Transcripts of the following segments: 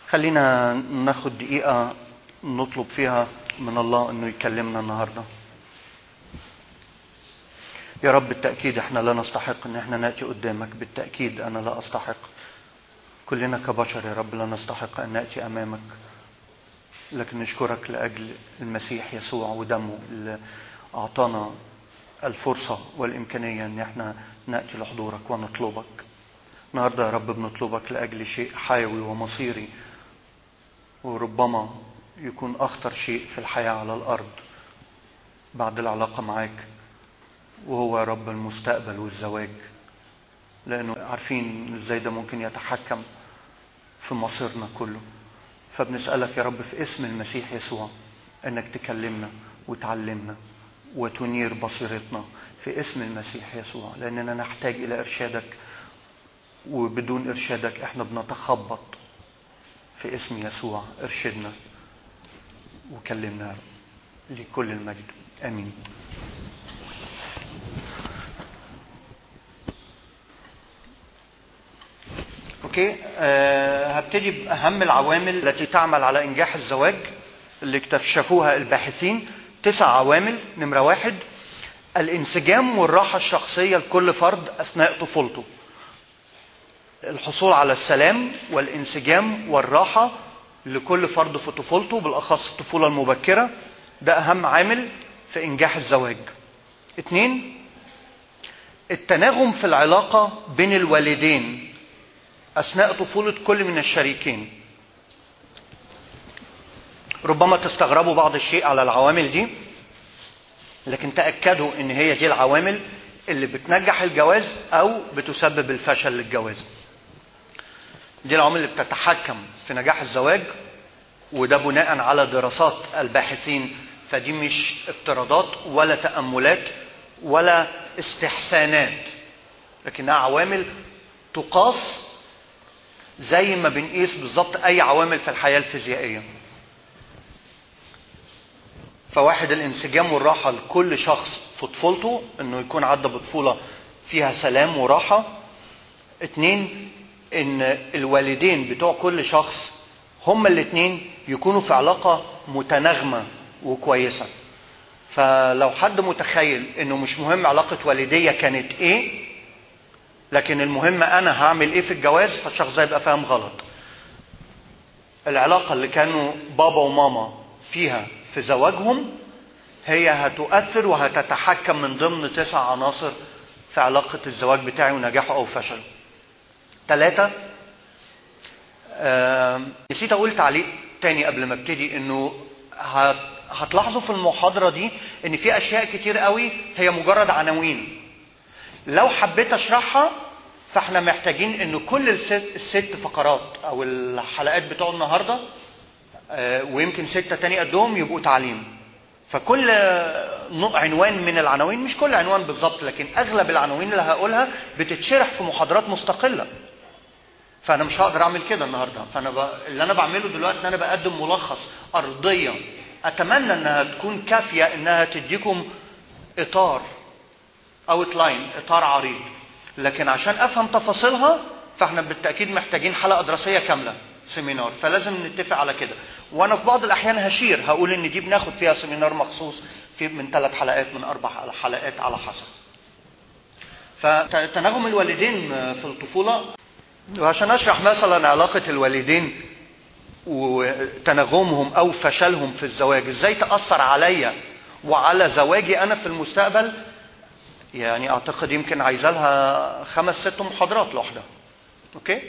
خلينا ناخد دقيقة نطلب فيها من الله انه يكلمنا النهارده. يا رب بالتأكيد احنا لا نستحق ان احنا نأتي قدامك بالتأكيد انا لا استحق. كلنا كبشر يا رب لا نستحق ان نأتي امامك. لكن نشكرك لاجل المسيح يسوع ودمه اللي اعطانا الفرصة والامكانية ان احنا نأتي لحضورك ونطلبك. النهارده يا رب بنطلبك لاجل شيء حيوي ومصيري وربما يكون اخطر شيء في الحياه على الارض بعد العلاقه معاك وهو يا رب المستقبل والزواج لانه عارفين ازاي ده ممكن يتحكم في مصيرنا كله فبنسالك يا رب في اسم المسيح يسوع انك تكلمنا وتعلمنا وتنير بصيرتنا في اسم المسيح يسوع لاننا نحتاج الى ارشادك وبدون ارشادك احنا بنتخبط في اسم يسوع ارشدنا وكلمنا يا رب لكل المجد امين اوكي أه هبتدي باهم العوامل التي تعمل على انجاح الزواج اللي اكتشفوها الباحثين تسع عوامل نمره واحد الانسجام والراحه الشخصيه لكل فرد اثناء طفولته الحصول على السلام والانسجام والراحة لكل فرد في طفولته بالأخص الطفولة المبكرة ده أهم عامل في إنجاح الزواج اثنين التناغم في العلاقة بين الوالدين أثناء طفولة كل من الشريكين ربما تستغربوا بعض الشيء على العوامل دي لكن تأكدوا ان هي دي العوامل اللي بتنجح الجواز او بتسبب الفشل للجواز دي العوامل اللي بتتحكم في نجاح الزواج وده بناء على دراسات الباحثين فدي مش افتراضات ولا تأملات ولا استحسانات لكنها عوامل تقاس زي ما بنقيس بالظبط اي عوامل في الحياه الفيزيائيه فواحد الانسجام والراحه لكل شخص في طفولته انه يكون عدى بطفوله فيها سلام وراحه اتنين ان الوالدين بتوع كل شخص هما الاثنين يكونوا في علاقه متناغمه وكويسه فلو حد متخيل انه مش مهم علاقه والديه كانت ايه لكن المهم انا هعمل ايه في الجواز فالشخص ده يبقى فاهم غلط العلاقه اللي كانوا بابا وماما فيها في زواجهم هي هتؤثر وهتتحكم من ضمن تسع عناصر في علاقه الزواج بتاعي ونجاحه او فشله ثلاثة آه نسيت أقول تعليق تاني قبل ما ابتدي إنه هتلاحظوا في المحاضرة دي إن في أشياء كتير قوي هي مجرد عناوين. لو حبيت أشرحها فإحنا محتاجين إن كل الست, الست فقرات أو الحلقات بتوع النهاردة آه ويمكن ستة تاني قدهم يبقوا تعليم. فكل عنوان من العناوين مش كل عنوان بالظبط لكن اغلب العناوين اللي هقولها بتتشرح في محاضرات مستقله فانا مش هقدر اعمل كده النهارده فانا ب... اللي انا بعمله دلوقتي ان انا بقدم ملخص ارضيه اتمنى انها تكون كافيه انها تديكم اطار اوت لاين اطار عريض لكن عشان افهم تفاصيلها فاحنا بالتاكيد محتاجين حلقه دراسيه كامله سيمينار فلازم نتفق على كده وانا في بعض الاحيان هشير هقول ان دي بناخد فيها سيمينار مخصوص في من ثلاث حلقات من اربع حلقات على حسب فتناغم الوالدين في الطفوله وعشان اشرح مثلا علاقه الوالدين وتناغمهم او فشلهم في الزواج ازاي تاثر عليا وعلى زواجي انا في المستقبل يعني اعتقد يمكن عايزه لها خمس ست محاضرات لوحدها اوكي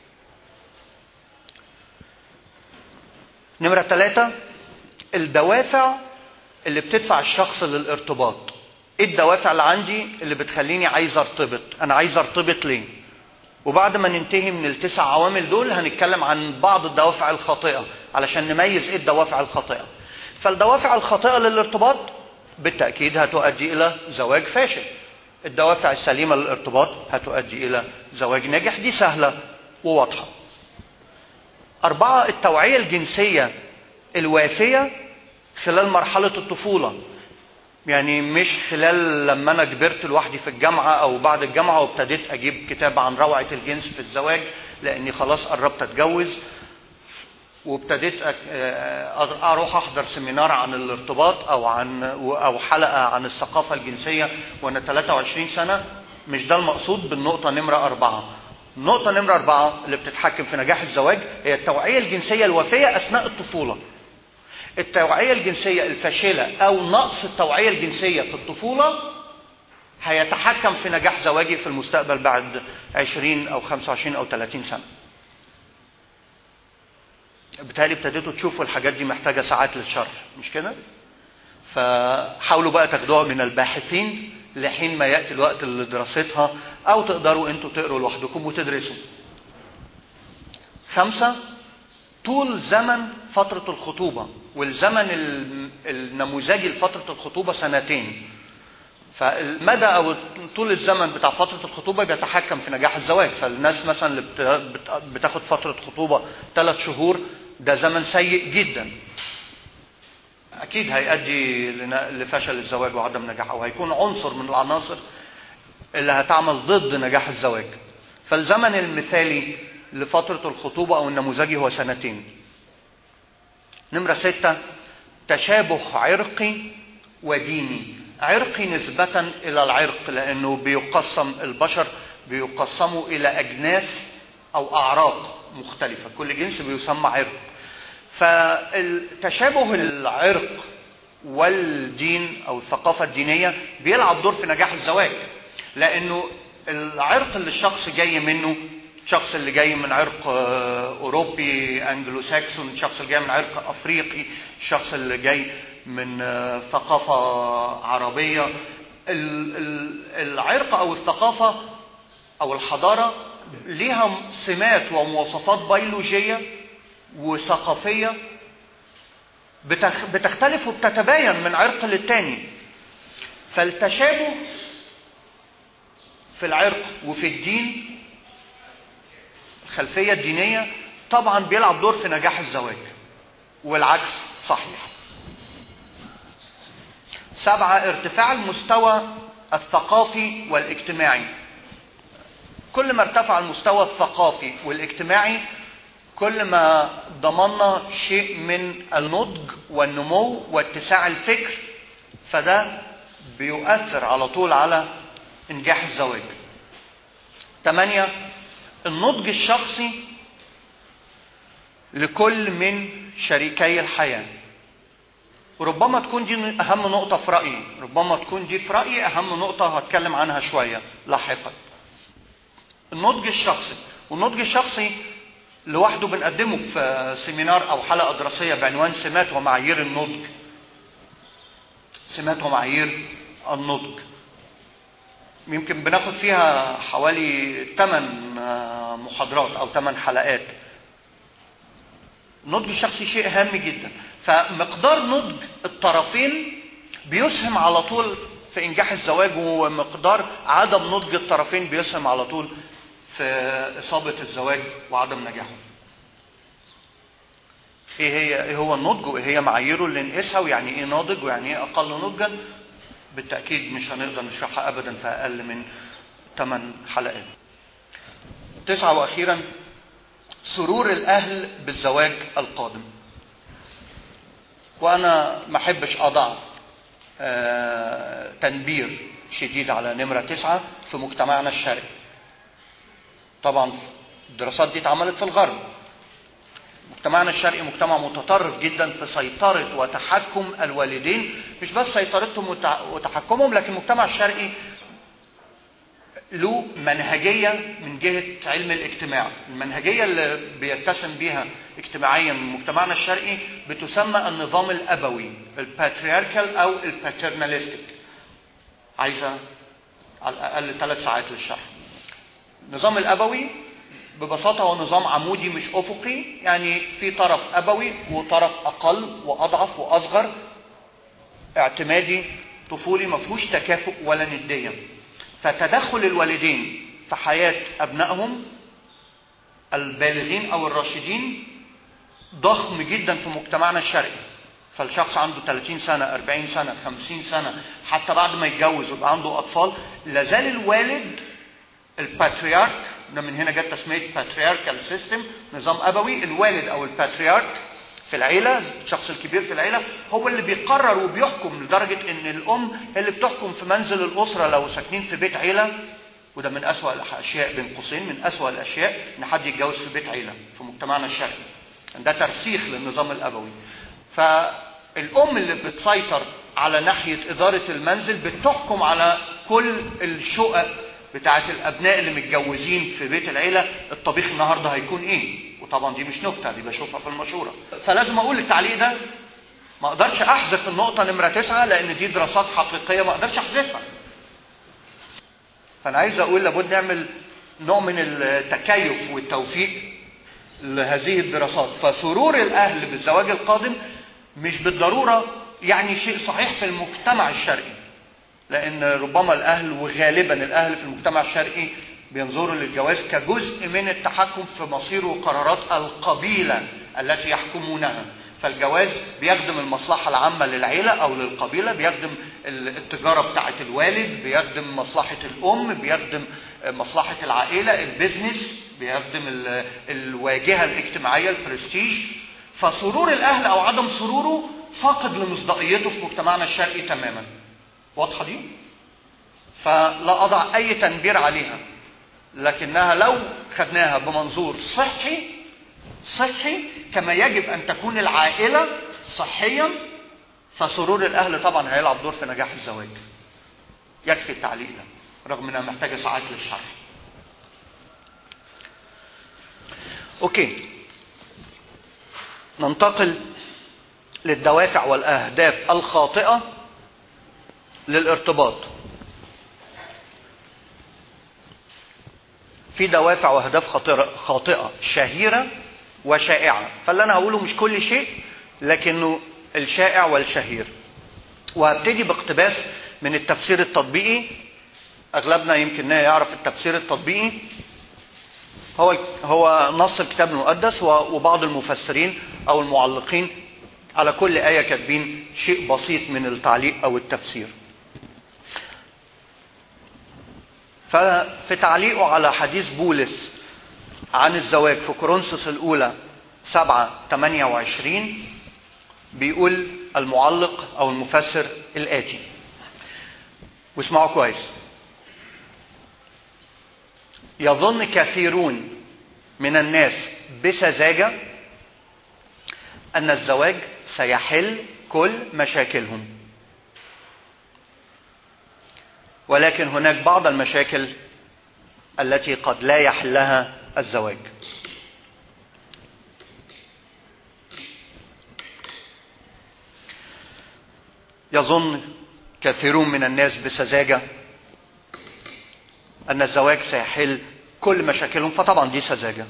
نمرة ثلاثة الدوافع اللي بتدفع الشخص للارتباط ايه الدوافع اللي عندي اللي بتخليني عايز ارتبط انا عايز ارتبط ليه وبعد ما ننتهي من التسع عوامل دول هنتكلم عن بعض الدوافع الخاطئة علشان نميز ايه الدوافع الخاطئة فالدوافع الخاطئة للارتباط بالتأكيد هتؤدي إلى زواج فاشل الدوافع السليمة للارتباط هتؤدي إلى زواج ناجح دي سهلة وواضحة أربعة التوعية الجنسية الوافية خلال مرحلة الطفولة يعني مش خلال لما أنا كبرت لوحدي في الجامعة أو بعد الجامعة وابتديت أجيب كتاب عن روعة الجنس في الزواج لأني خلاص قربت أتجوز وابتديت أك- آه، اروح احضر سيمينار عن الارتباط او عن او حلقه عن الثقافه الجنسيه وانا 23 سنه مش ده المقصود بالنقطه نمره اربعه. النقطه نمره اربعه اللي بتتحكم في نجاح الزواج هي التوعيه الجنسيه الوافيه اثناء الطفوله. التوعيه الجنسيه الفاشله او نقص التوعيه الجنسيه في الطفوله هيتحكم في نجاح زواجي في المستقبل بعد 20 او 25 او 30 سنه. بالتالي ابتديتوا تشوفوا الحاجات دي محتاجه ساعات للشرح مش كده؟ فحاولوا بقى تاخدوها من الباحثين لحين ما ياتي الوقت لدراستها او تقدروا انتوا تقروا لوحدكم وتدرسوا. خمسه طول زمن فترة الخطوبة والزمن ال- النموذجي لفترة الخطوبة سنتين فالمدى او طول الزمن بتاع فتره الخطوبه بيتحكم في نجاح الزواج فالناس مثلا اللي بت- بت- بتاخد فتره خطوبه ثلاث شهور ده زمن سيء جدا اكيد هيؤدي لنا- لفشل الزواج وعدم نجاحه وهيكون عنصر من العناصر اللي هتعمل ضد نجاح الزواج فالزمن المثالي لفتره الخطوبه او النموذجي هو سنتين نمرة ستة تشابه عرقي وديني عرقي نسبة إلى العرق لأنه بيقسم البشر بيقسموا إلى أجناس أو أعراق مختلفة كل جنس بيسمى عرق فالتشابه العرق والدين أو الثقافة الدينية بيلعب دور في نجاح الزواج لأنه العرق اللي الشخص جاي منه الشخص اللي جاي من عرق آه، اوروبي انجلو ساكسون الشخص اللي جاي من عرق افريقي الشخص اللي جاي من آه، ثقافه عربيه ال- ال- العرق او الثقافه او الحضاره ليها سمات ومواصفات بيولوجيه وثقافيه بتخ- بتختلف وبتتباين من عرق للتاني فالتشابه في العرق وفي الدين الخلفيه الدينيه طبعا بيلعب دور في نجاح الزواج والعكس صحيح سبعه ارتفاع المستوى الثقافي والاجتماعي كل ما ارتفع المستوى الثقافي والاجتماعي كل ما ضمننا شيء من النضج والنمو واتساع الفكر فده بيؤثر على طول على انجاح الزواج ثمانية النضج الشخصي لكل من شريكي الحياة وربما تكون دي أهم نقطة في رأيي ربما تكون دي في رأيي أهم نقطة هتكلم عنها شوية لاحقا النضج الشخصي والنضج الشخصي لوحده بنقدمه في سيمينار أو حلقة دراسية بعنوان سمات ومعايير النضج سمات ومعايير النضج يمكن بناخد فيها حوالي 8 محاضرات او 8 حلقات النضج الشخصي شيء هام جدا فمقدار نضج الطرفين بيسهم على طول في انجاح الزواج ومقدار عدم نضج الطرفين بيسهم على طول في اصابه الزواج وعدم نجاحه ايه هي ايه هو النضج وايه هي معاييره اللي نقيسها ويعني ايه ناضج ويعني ايه اقل نضجا بالتاكيد مش هنقدر نشرحها ابدا في اقل من 8 حلقات تسعة واخيرا سرور الاهل بالزواج القادم وانا ما احبش اضع آه، تنبير شديد على نمرة تسعة في مجتمعنا الشرقي طبعا الدراسات دي اتعملت في الغرب مجتمعنا الشرقي مجتمع متطرف جدا في سيطرة وتحكم الوالدين مش بس سيطرتهم وتع- وتحكمهم لكن المجتمع الشرقي له منهجية من جهة علم الاجتماع المنهجية اللي بيتسم بيها اجتماعيا مجتمعنا الشرقي بتسمى النظام الأبوي الباترياركال أو الباترناليستيك عايزة على الأقل ثلاث ساعات للشرح النظام الأبوي ببساطة هو نظام عمودي مش أفقي يعني في طرف أبوي وطرف أقل وأضعف وأصغر اعتمادي طفولي ما فيهوش تكافؤ ولا ندية فتدخل الوالدين في حياة أبنائهم البالغين أو الراشدين ضخم جدا في مجتمعنا الشرقي فالشخص عنده 30 سنة 40 سنة 50 سنة حتى بعد ما يتجوز ويبقى عنده أطفال لازال الوالد الباتريارك ده من هنا جت تسميه باترياركال سيستم نظام ابوي الوالد او الباتريارك في العيله الشخص الكبير في العيله هو اللي بيقرر وبيحكم لدرجه ان الام اللي بتحكم في منزل الاسره لو ساكنين في بيت عيله وده من أسوأ الأشياء بين قوسين من أسوأ الأشياء إن حد يتجوز في بيت عيلة في مجتمعنا الشرقي ده ترسيخ للنظام الأبوي فالأم اللي بتسيطر على ناحية إدارة المنزل بتحكم على كل الشقق بتاعت الأبناء اللي متجوزين في بيت العيلة الطبيخ النهاردة هيكون إيه وطبعا دي مش نكتة دي بشوفها في المشورة فلازم أقول التعليق ده ما أقدرش أحذف النقطة نمرة تسعة لأن دي دراسات حقيقية ما أقدرش أحذفها فأنا عايز أقول لابد نعمل نوع من التكيف والتوفيق لهذه الدراسات فسرور الأهل بالزواج القادم مش بالضرورة يعني شيء صحيح في المجتمع الشرقي لأن ربما الأهل وغالبا الأهل في المجتمع الشرقي بينظروا للجواز كجزء من التحكم في مصير وقرارات القبيلة التي يحكمونها فالجواز بيخدم المصلحة العامة للعيلة أو للقبيلة بيخدم التجارة بتاعة الوالد بيخدم مصلحة الأم بيخدم مصلحة العائلة البيزنس بيخدم الواجهة الاجتماعية البرستيج فسرور الأهل أو عدم سروره فاقد لمصداقيته في مجتمعنا الشرقي تماما واضحة دي؟ فلا أضع أي تنبير عليها لكنها لو خدناها بمنظور صحي صحي كما يجب أن تكون العائلة صحيا فسرور الأهل طبعا هيلعب دور في نجاح الزواج يكفي التعليق ده رغم انها محتاجة ساعات للشرح اوكي ننتقل للدوافع والاهداف الخاطئه للارتباط في دوافع واهداف خاطئه خاطئه شهيره وشائعه فاللي انا هقوله مش كل شيء لكنه الشائع والشهير وهبتدي باقتباس من التفسير التطبيقي اغلبنا يمكن يعرف التفسير التطبيقي هو هو نص الكتاب المقدس وبعض المفسرين او المعلقين على كل ايه كاتبين شيء بسيط من التعليق او التفسير ففي تعليقه على حديث بولس عن الزواج في كورنثوس الاولى 7 28 بيقول المعلق او المفسر الاتي واسمعوا كويس يظن كثيرون من الناس بسذاجة أن الزواج سيحل كل مشاكلهم ولكن هناك بعض المشاكل التي قد لا يحلها الزواج يظن كثيرون من الناس بسذاجة أن الزواج سيحل كل مشاكلهم فطبعا دي سذاجة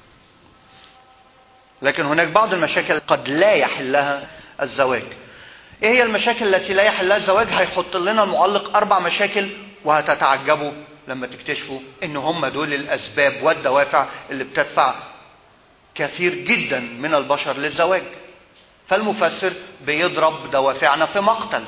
لكن هناك بعض المشاكل قد لا يحلها الزواج ايه هي المشاكل التي لا يحلها الزواج هيحط لنا المعلق اربع مشاكل وهتتعجبوا لما تكتشفوا ان هم دول الاسباب والدوافع اللي بتدفع كثير جدا من البشر للزواج فالمفسر بيضرب دوافعنا في مقتل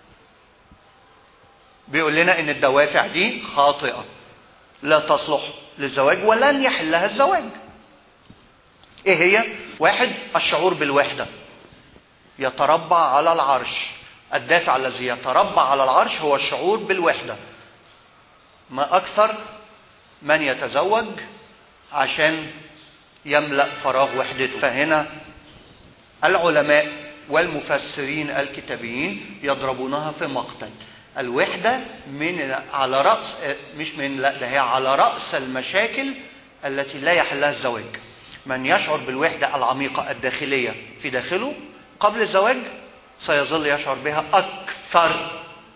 بيقول لنا ان الدوافع دي خاطئه لا تصلح للزواج ولن يحلها الزواج ايه هي واحد الشعور بالوحده يتربع على العرش الدافع الذي يتربع على العرش هو الشعور بالوحده ما اكثر من يتزوج عشان يملا فراغ وحدته فهنا العلماء والمفسرين الكتابيين يضربونها في مقتل الوحده من على راس مش من لا ده هي على راس المشاكل التي لا يحلها الزواج من يشعر بالوحده العميقه الداخليه في داخله قبل الزواج سيظل يشعر بها اكثر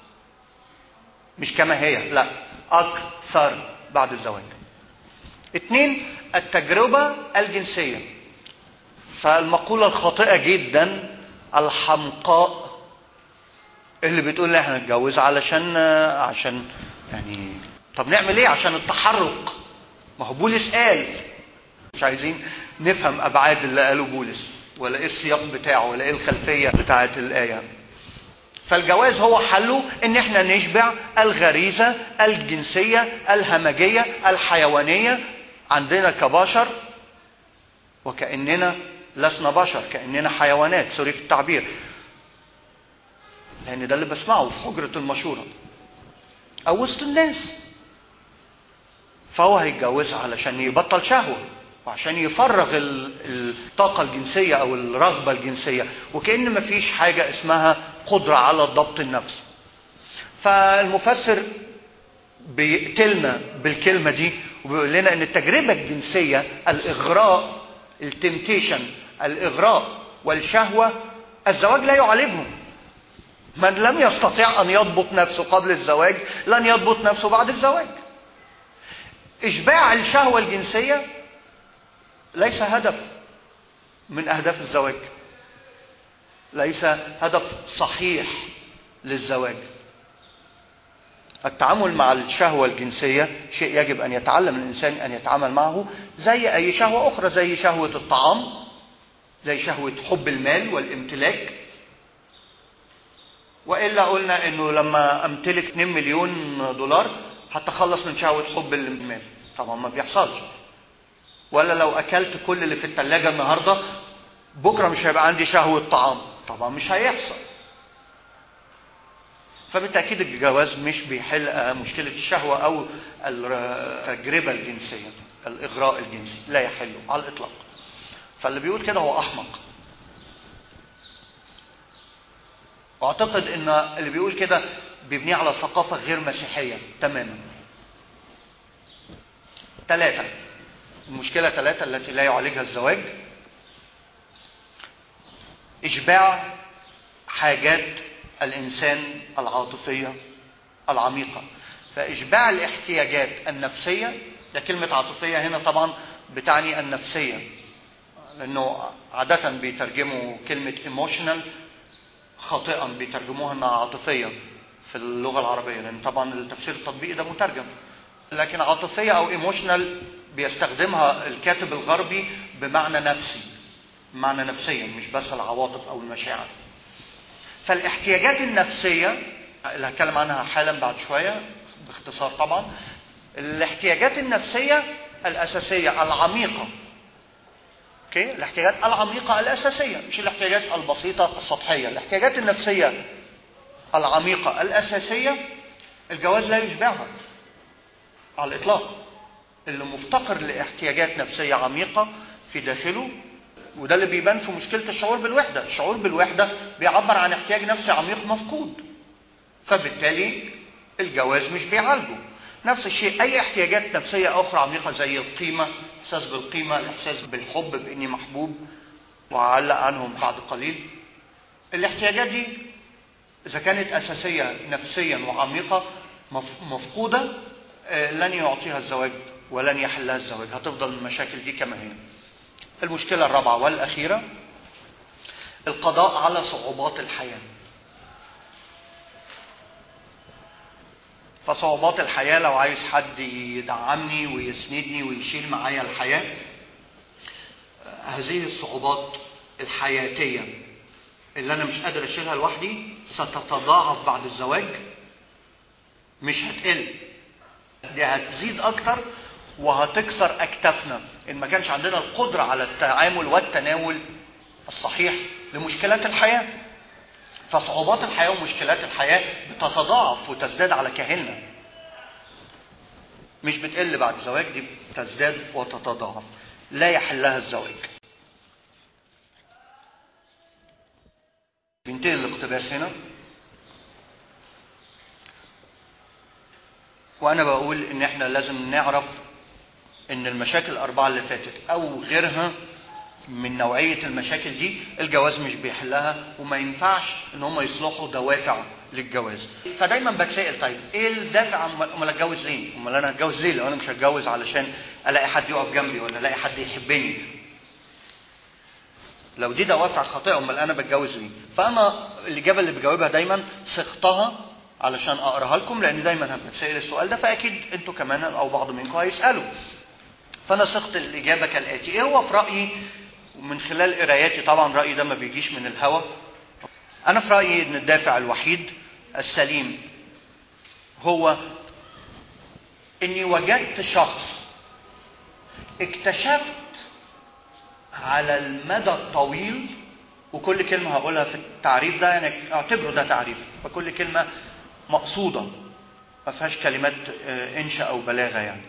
مش كما هي لا اكثر بعد الزواج اثنين التجربه الجنسيه فالمقوله الخاطئه جدا الحمقاء اللي بتقول لي احنا نتجوز علشان عشان يعني طب نعمل ايه عشان التحرك ما هو بولس قال مش عايزين نفهم ابعاد اللي قاله بولس ولا ايه السياق بتاعه ولا ايه الخلفيه بتاعه الايه فالجواز هو حله ان احنا نشبع الغريزة الجنسية الهمجية الحيوانية عندنا كبشر وكأننا لسنا بشر كأننا حيوانات سوري في التعبير لأن ده اللي بسمعه في حجرة المشورة أو وسط الناس فهو هيتجوزها علشان يبطل شهوة وعشان يفرغ الطاقة الجنسية أو الرغبة الجنسية وكأن مفيش حاجة اسمها قدرة على ضبط النفس فالمفسر بيقتلنا بالكلمة دي وبيقول لنا ان التجربة الجنسية الاغراء التمتيشن الاغراء والشهوة الزواج لا يعالجهم من لم يستطيع ان يضبط نفسه قبل الزواج لن يضبط نفسه بعد الزواج اشباع الشهوة الجنسية ليس هدف من اهداف الزواج ليس هدف صحيح للزواج التعامل مع الشهوة الجنسية شيء يجب أن يتعلم الإنسان أن يتعامل معه زي أي شهوة أخرى زي شهوة الطعام زي شهوة حب المال والامتلاك وإلا قلنا أنه لما أمتلك 2 مليون دولار هتخلص من شهوة حب المال طبعا ما بيحصلش ولا لو أكلت كل اللي في الثلاجة النهاردة بكرة مش هيبقى عندي شهوة طعام طبعا مش هيحصل فبالتأكيد الجواز مش بيحل مشكلة الشهوة أو التجربة الجنسية الإغراء الجنسي لا يحله على الإطلاق فاللي بيقول كده هو أحمق واعتقد ان اللي بيقول كده بيبنيه على ثقافة غير مسيحية تماما ثلاثة المشكلة ثلاثة التي لا يعالجها الزواج إشباع حاجات الإنسان العاطفية العميقة فإشباع الاحتياجات النفسية ده كلمة عاطفية هنا طبعا بتعني النفسية لأنه عادة بيترجموا كلمة emotional خاطئا بيترجموها انها عاطفيه في اللغه العربيه لان طبعا التفسير التطبيقي ده مترجم لكن عاطفيه او ايموشنال بيستخدمها الكاتب الغربي بمعنى نفسي معنى نفسيا مش بس العواطف او المشاعر فالاحتياجات النفسيه اللي هتكلم عنها حالا بعد شويه باختصار طبعا الاحتياجات النفسيه الاساسيه العميقه اوكي الاحتياجات العميقه الاساسيه مش الاحتياجات البسيطه السطحيه الاحتياجات النفسيه العميقه الاساسيه الجواز لا يشبعها على الاطلاق اللي مفتقر لاحتياجات نفسيه عميقه في داخله وده اللي بيبان في مشكله الشعور بالوحده الشعور بالوحده بيعبر عن احتياج نفسي عميق مفقود فبالتالي الجواز مش بيعالجه نفس الشيء اي احتياجات نفسيه اخرى عميقه زي القيمه الاحساس بالقيمه الاحساس بالحب باني محبوب وهعلق عنهم بعد قليل الاحتياجات دي اذا كانت اساسيه نفسيا وعميقه مفقوده لن يعطيها الزواج ولن يحلها الزواج هتفضل المشاكل دي كما هي المشكله الرابعه والاخيره القضاء على صعوبات الحياه فصعوبات الحياة لو عايز حد يدعمني ويسندني ويشيل معايا الحياة هذه الصعوبات الحياتية اللي أنا مش قادر أشيلها لوحدي ستتضاعف بعد الزواج مش هتقل دي هتزيد أكتر وهتكسر أكتافنا إن ما كانش عندنا القدرة على التعامل والتناول الصحيح لمشكلات الحياة فصعوبات الحياة ومشكلات الحياة بتتضاعف وتزداد على كاهلنا مش بتقل بعد الزواج دي بتزداد وتتضاعف لا يحلها الزواج بينتهي الاقتباس هنا وانا بقول ان احنا لازم نعرف ان المشاكل الاربعه اللي فاتت او غيرها من نوعية المشاكل دي الجواز مش بيحلها وما ينفعش ان هم يصلحوا دوافع للجواز فدايما بتسأل طيب ايه الدافع امال اتجوز ليه امال انا هتجوز ليه لو انا مش هتجوز علشان الاقي حد يقف جنبي ولا الاقي حد يحبني لو دي دوافع خاطئة امال انا بتجوز ليه فانا الاجابة اللي بجاوبها دايما صختها علشان اقراها لكم لان دايما هتسأل السؤال ده فاكيد انتوا كمان او بعض منكم هيسالوا فانا صخت الاجابه كالاتي ايه هو في رايي ومن خلال قراياتي طبعا رايي ده ما بيجيش من الهوى انا في رايي ان الدافع الوحيد السليم هو اني وجدت شخص اكتشفت على المدى الطويل وكل كلمة هقولها في التعريف ده يعني اعتبره ده تعريف فكل كلمة مقصودة ما فيهاش كلمات انشا او بلاغة يعني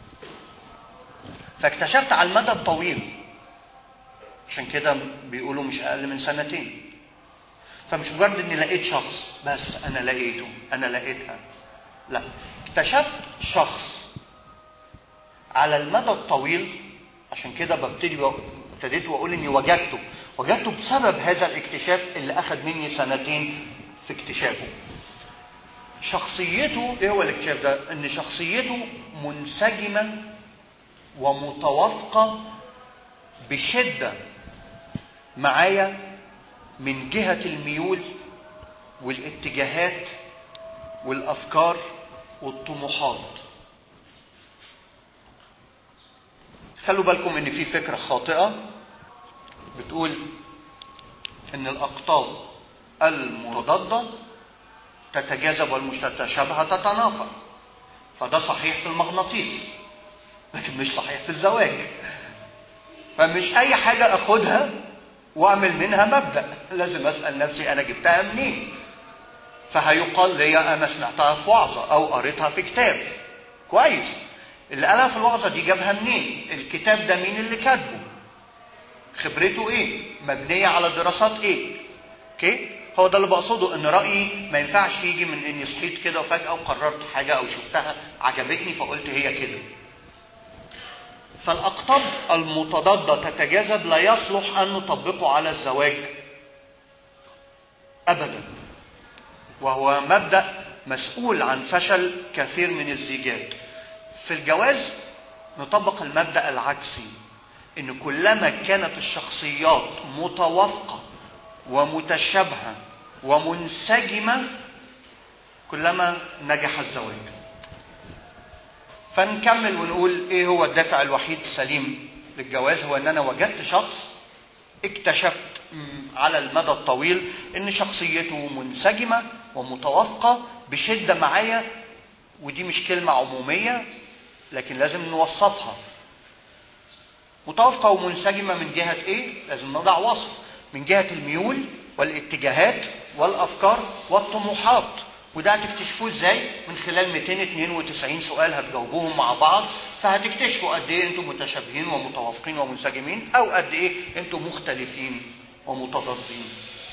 فاكتشفت على المدى الطويل عشان كده بيقولوا مش اقل من سنتين فمش مجرد اني لقيت شخص بس انا لقيته انا لقيتها لا اكتشفت شخص على المدى الطويل عشان كده ببتدي ابتديت واقول اني وجدته وجدته بسبب هذا الاكتشاف اللي اخذ مني سنتين في اكتشافه شخصيته ايه هو الاكتشاف ده ان شخصيته منسجمه ومتوافقه بشده معايا من جهه الميول والاتجاهات والافكار والطموحات خلوا بالكم ان في فكره خاطئه بتقول ان الاقطاب المتضاده تتجاذب والمتشابهه تتنافر فده صحيح في المغناطيس لكن مش صحيح في الزواج فمش اي حاجه اخدها واعمل منها مبدا لازم اسال نفسي انا جبتها منين فهيقال لي انا سمعتها في وعظه او قريتها في كتاب كويس اللي قالها في الوعظه دي جابها منين الكتاب ده مين اللي كاتبه خبرته ايه مبنيه على دراسات ايه اوكي هو ده اللي بقصده ان رايي ما ينفعش يجي من اني صحيت كده وفجاه وقررت حاجه او شفتها عجبتني فقلت هي كده فالاقطاب المتضاده تتجاذب لا يصلح ان نطبقه على الزواج ابدا وهو مبدا مسؤول عن فشل كثير من الزيجات في الجواز نطبق المبدا العكسي ان كلما كانت الشخصيات متوافقه ومتشابهه ومنسجمه كلما نجح الزواج فنكمل ونقول ايه هو الدافع الوحيد السليم للجواز هو ان انا وجدت شخص اكتشفت على المدى الطويل ان شخصيته منسجمه ومتوافقه بشده معايا ودي مش كلمه عموميه لكن لازم نوصفها متوافقة ومنسجمة من جهة إيه؟ لازم نضع وصف من جهة الميول والاتجاهات والأفكار والطموحات وده هتكتشفوه ازاي؟ من خلال 292 سؤال هتجاوبوهم مع بعض فهتكتشفوا قد ايه انتم متشابهين ومتوافقين ومنسجمين او قد ايه انتم مختلفين ومتضادين.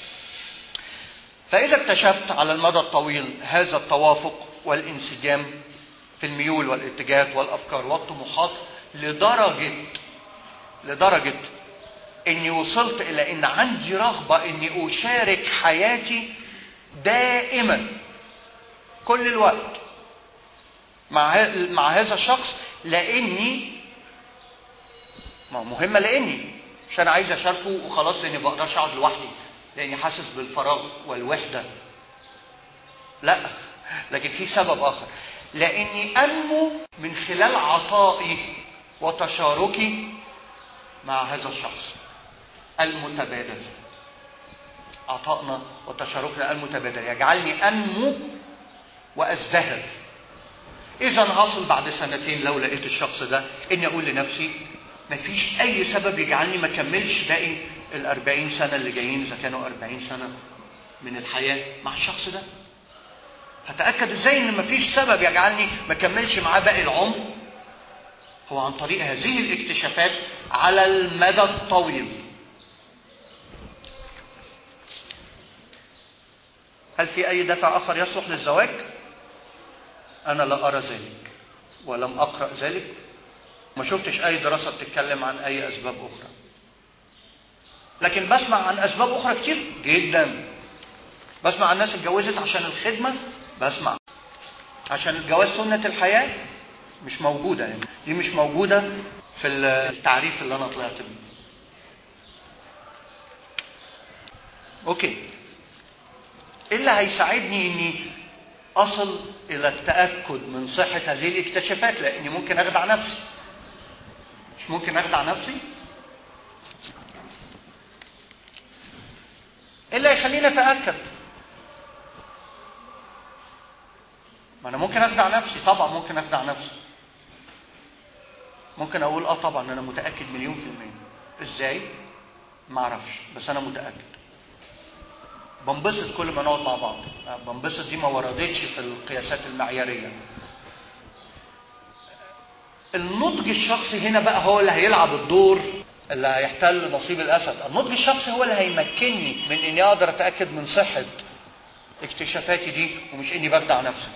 فإذا اكتشفت على المدى الطويل هذا التوافق والانسجام في الميول والاتجاهات والافكار والطموحات لدرجه لدرجه اني وصلت الى ان عندي رغبه اني اشارك حياتي دائما كل الوقت مع مع هذا الشخص لاني ما مهمه لاني مش انا عايز اشاركه وخلاص لاني ما بقدرش اقعد لوحدي لاني حاسس بالفراغ والوحده لا لكن في سبب اخر لاني انمو من خلال عطائي وتشاركي مع هذا الشخص المتبادل عطائنا وتشاركنا المتبادل يجعلني انمو وازدهر اذا هصل بعد سنتين لو لقيت الشخص ده اني اقول لنفسي مفيش اي سبب يجعلني ما اكملش باقي الأربعين سنة اللي جايين إذا كانوا أربعين سنة من الحياة مع الشخص ده هتأكد ازاي ان مفيش سبب يجعلني ما اكملش معاه باقي العمر هو عن طريق هذه الاكتشافات على المدى الطويل هل في اي دافع اخر يصلح للزواج انا لا ارى ذلك ولم اقرا ذلك ما شفتش اي دراسه بتتكلم عن اي اسباب اخرى لكن بسمع عن اسباب اخرى كتير جدا بسمع عن ناس اتجوزت عشان الخدمه بسمع عشان الجواز سنه الحياه مش موجوده يعني دي مش موجوده في التعريف اللي انا طلعت بيه اوكي ايه اللي هيساعدني اني اصل الى التاكد من صحه هذه الاكتشافات لاني ممكن اخدع نفسي مش ممكن اخدع نفسي ايه اللي هيخليني اتاكد ما انا ممكن اخدع نفسي طبعا ممكن اخدع نفسي ممكن اقول اه طبعا انا متاكد مليون في الميه ازاي ما اعرفش بس انا متاكد بنبسط كل ما نقعد مع بعض بنبسط دي ما وردتش في القياسات المعياريه النضج الشخصي هنا بقى هو اللي هيلعب الدور اللي هيحتل نصيب الاسد النضج الشخصي هو اللي هيمكنني من اني اقدر اتاكد من صحه اكتشافاتي دي ومش اني بخدع نفسي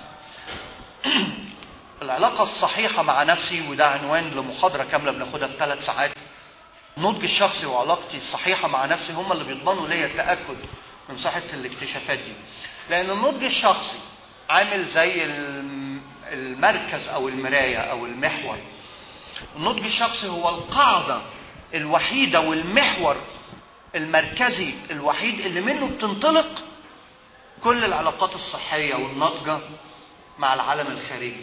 العلاقه الصحيحه مع نفسي وده عنوان لمحاضره كامله بناخدها في ثلاث ساعات النضج الشخصي وعلاقتي الصحيحه مع نفسي هم اللي بيضمنوا ليا التاكد من صحه الاكتشافات دي لان النضج الشخصي عامل زي المركز او المرايه او المحور النضج الشخصي هو القاعده الوحيده والمحور المركزي الوحيد اللي منه بتنطلق كل العلاقات الصحيه والناضجه مع العالم الخارجي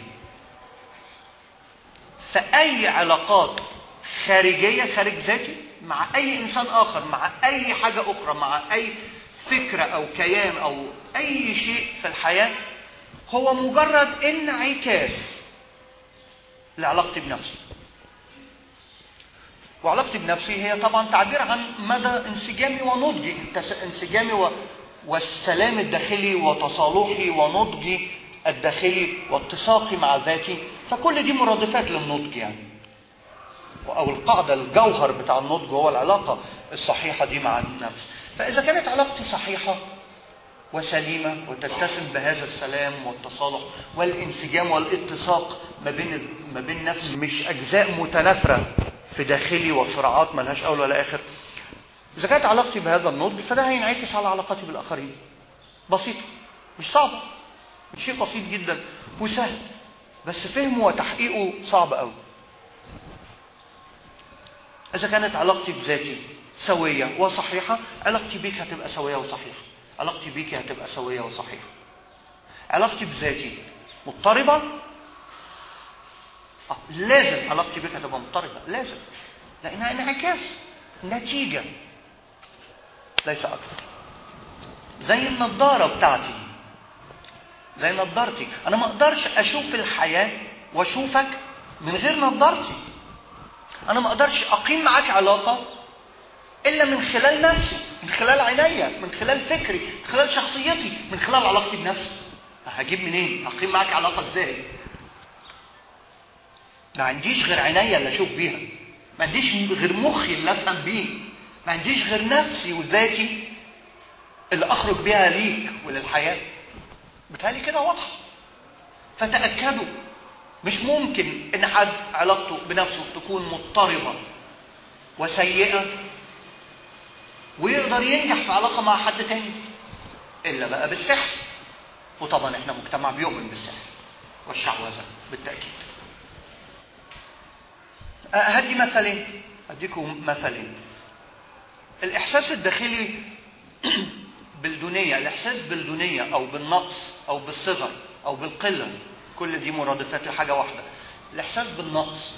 فاي علاقات خارجيه خارج ذاتي مع اي انسان اخر مع اي حاجه اخرى مع اي فكره او كيان او اي شيء في الحياه هو مجرد انعكاس لعلاقتي بنفسي وعلاقتي بنفسي هي طبعا تعبير عن مدى انسجامي ونضجي انسجامي و... والسلام الداخلي وتصالحي ونضجي الداخلي واتساقي مع ذاتي فكل دي مرادفات للنضج يعني او القاعده الجوهر بتاع النضج هو العلاقه الصحيحه دي مع النفس فاذا كانت علاقتي صحيحه وسليمه وتتسم بهذا السلام والتصالح والانسجام والاتساق ما بين ما بين نفسي مش اجزاء متنافره في داخلي وصراعات ملهاش اول ولا اخر اذا كانت علاقتي بهذا النضج فده هينعكس على علاقتي بالاخرين بسيطه مش صعبه شيء بسيط جدا وسهل بس فهمه وتحقيقه صعب قوي إذا كانت علاقتي بذاتي سوية وصحيحة علاقتي بيك هتبقى سوية وصحيحة علاقتي بيك هتبقى سوية وصحيحة علاقتي بذاتي مضطربة آه. لازم علاقتي بيك هتبقى مضطربة لازم لأنها انعكاس نتيجة ليس أكثر زي النضارة بتاعتي زي نضارتي أنا ما أقدرش أشوف الحياة وأشوفك من غير نضارتي انا ما اقدرش اقيم معاك علاقه الا من خلال نفسي من خلال عينيا من خلال فكري من خلال شخصيتي من خلال علاقتي بنفسي هجيب منين اقيم معاك علاقه ازاي ما عنديش غير عينيا اللي اشوف بيها ما عنديش غير مخي اللي افهم بيه ما عنديش غير نفسي وذاتي اللي اخرج بيها ليك وللحياه بتهيألي كده واضحه فتاكدوا مش ممكن ان حد علاقته بنفسه تكون مضطربه وسيئه ويقدر ينجح في علاقه مع حد تاني الا بقى بالسحر وطبعا احنا مجتمع بيؤمن بالسحر والشعوذه بالتاكيد هدي مثلين اديكم مثلين الاحساس الداخلي بالدونيه الاحساس بالدونيه او بالنقص او بالصغر او بالقله كل دي مرادفات لحاجه واحده الاحساس بالنقص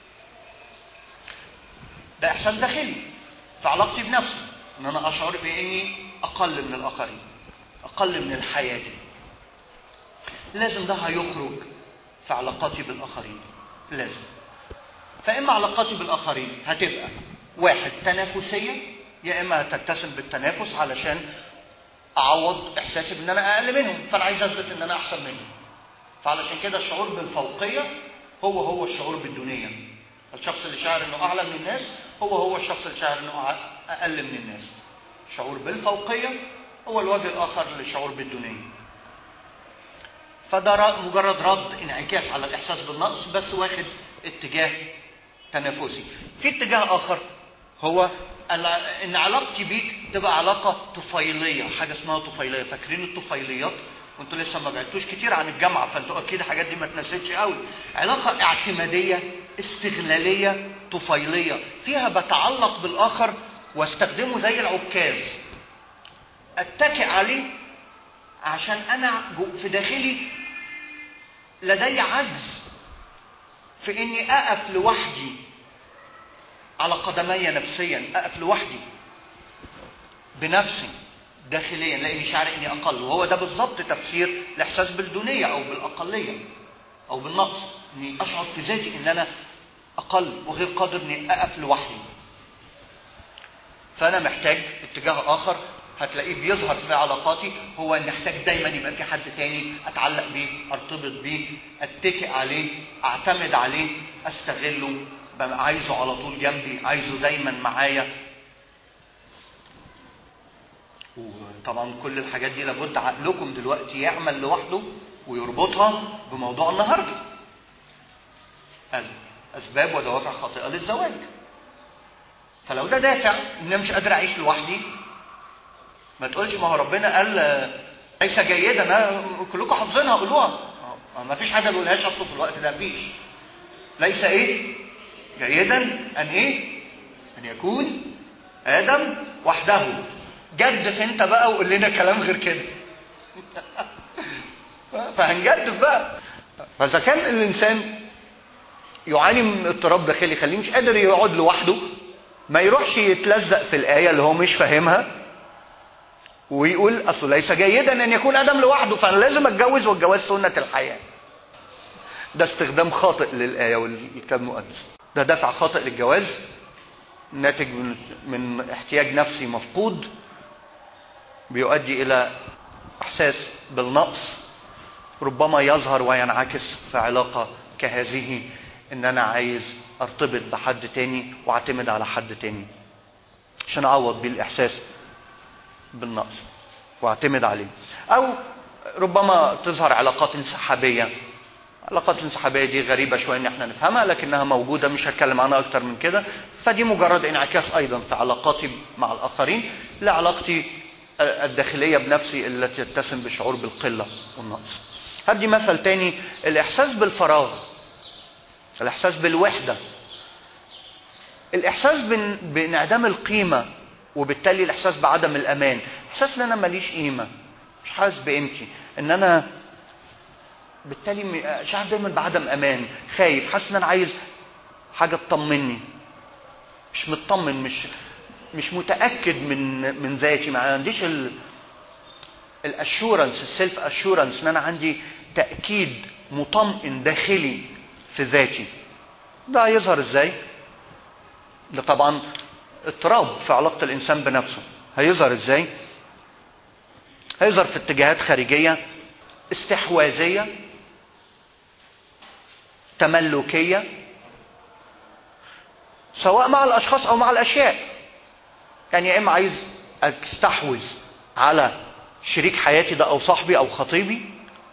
ده احساس داخلي في علاقتي بنفسي ان انا اشعر باني اقل من الاخرين اقل من الحياه دي لازم ده هيخرج في علاقاتي بالاخرين لازم فاما علاقاتي بالاخرين هتبقى واحد تنافسيه يا اما تتسم بالتنافس علشان اعوض احساسي بان انا اقل منهم فانا عايز اثبت ان انا احسن منهم فعلشان كده الشعور بالفوقيه هو هو الشعور بالدونيه الشخص اللي شاعر انه اعلى من الناس هو هو الشخص اللي شاعر انه اقل من الناس الشعور بالفوقيه هو الوجه الاخر للشعور بالدونيه فده مجرد رد انعكاس على الاحساس بالنقص بس واخد اتجاه تنافسي في اتجاه اخر هو ان علاقتي بيك تبقى علاقه طفيليه حاجه اسمها طفيليه فاكرين الطفيليات وانتوا لسه ما بعدتوش كتير عن الجامعه فانتوا اكيد الحاجات دي ما اتنستش قوي علاقه اعتماديه استغلاليه طفيليه فيها بتعلق بالاخر واستخدمه زي العكاز اتكئ عليه عشان انا في داخلي لدي عجز في اني اقف لوحدي على قدمي نفسيا اقف لوحدي بنفسي داخليا لاني شاعر اني اقل وهو ده بالظبط تفسير الاحساس بالدونيه او بالاقليه او بالنقص اني اشعر في ذاتي ان انا اقل وغير قادر اني اقف لوحدي فانا محتاج اتجاه اخر هتلاقيه بيظهر في علاقاتي هو ان احتاج دايما يبقى في حد تاني اتعلق بيه ارتبط بيه اتكئ عليه اعتمد عليه استغله ببقى عايزه على طول جنبي عايزه دايما معايا وطبعا كل الحاجات دي لابد عقلكم دلوقتي يعمل لوحده ويربطها بموضوع النهارده اسباب ودوافع خاطئه للزواج فلو ده دافع ان انا مش قادر اعيش لوحدي ما تقولش ما هو ربنا قال ليس جيدا أنا كلكم حافظينها قولوها ما فيش حد ما بيقولهاش اصلا في الوقت ده مفيش ليس ايه جيدا ان ايه ان يكون ادم وحده جدف انت بقى وقول لنا كلام غير كده فهنجدف بقى فاذا كان الانسان يعاني من اضطراب داخلي يخليه مش قادر يقعد لوحده ما يروحش يتلزق في الآية اللي هو مش فاهمها ويقول أصل ليس جيدا أن يكون آدم لوحده فأنا لازم أتجوز والجواز سنة الحياة ده استخدام خاطئ للآية والكتاب المقدس ده دافع خاطئ للجواز ناتج من, من احتياج نفسي مفقود بيؤدي إلى إحساس بالنقص ربما يظهر وينعكس في علاقة كهذه إن أنا عايز ارتبط بحد تاني واعتمد على حد تاني عشان اعوض بيه الاحساس بالنقص واعتمد عليه او ربما تظهر علاقات انسحابيه علاقات الانسحابيه دي غريبه شويه ان احنا نفهمها لكنها موجوده مش هتكلم عنها اكتر من كده فدي مجرد انعكاس ايضا في علاقاتي مع الاخرين لعلاقتي الداخليه بنفسي التي تتسم بشعور بالقله والنقص هدي مثل تاني الاحساس بالفراغ الاحساس بالوحده الاحساس بانعدام القيمه وبالتالي الاحساس بعدم الامان احساس ان انا ماليش قيمه مش حاسس بقيمتي ان انا بالتالي شعر دايما بعدم امان خايف حاسس ان انا عايز حاجه تطمني مش مطمن مش مش متاكد من من ذاتي ما عنديش ال الاشورنس السيلف اشورنس ان انا عندي تاكيد مطمئن داخلي في ذاتي ده هيظهر ازاي ده طبعا اضطراب في علاقه الانسان بنفسه هيظهر ازاي هيظهر في اتجاهات خارجيه استحواذيه تملكيه سواء مع الاشخاص او مع الاشياء يعني يا اما عايز استحوذ على شريك حياتي ده او صاحبي او خطيبي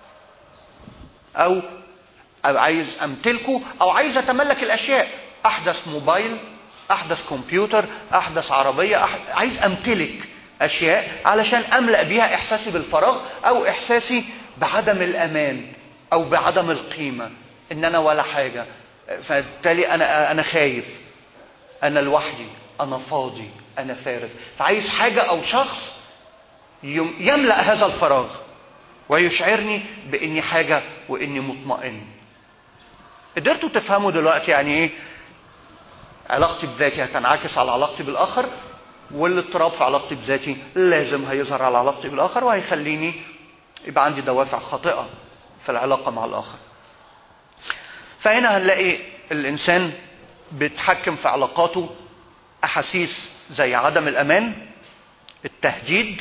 او أو عايز امتلكه او عايز اتملك الاشياء احدث موبايل احدث كمبيوتر احدث عربيه أح... عايز امتلك اشياء علشان املا بيها احساسي بالفراغ او احساسي بعدم الامان او بعدم القيمه ان انا ولا حاجه فبالتالي انا انا خايف انا لوحدي انا فاضي انا فارغ فعايز حاجه او شخص يملا هذا الفراغ ويشعرني باني حاجه واني مطمئن قدرتوا تفهموا دلوقتي يعني ايه علاقتي بذاتي هتنعكس على علاقتي بالاخر والاضطراب في علاقتي بذاتي لازم هيظهر على علاقتي بالاخر وهيخليني يبقى عندي دوافع خاطئه في العلاقه مع الاخر فهنا هنلاقي الانسان بيتحكم في علاقاته احاسيس زي عدم الامان التهديد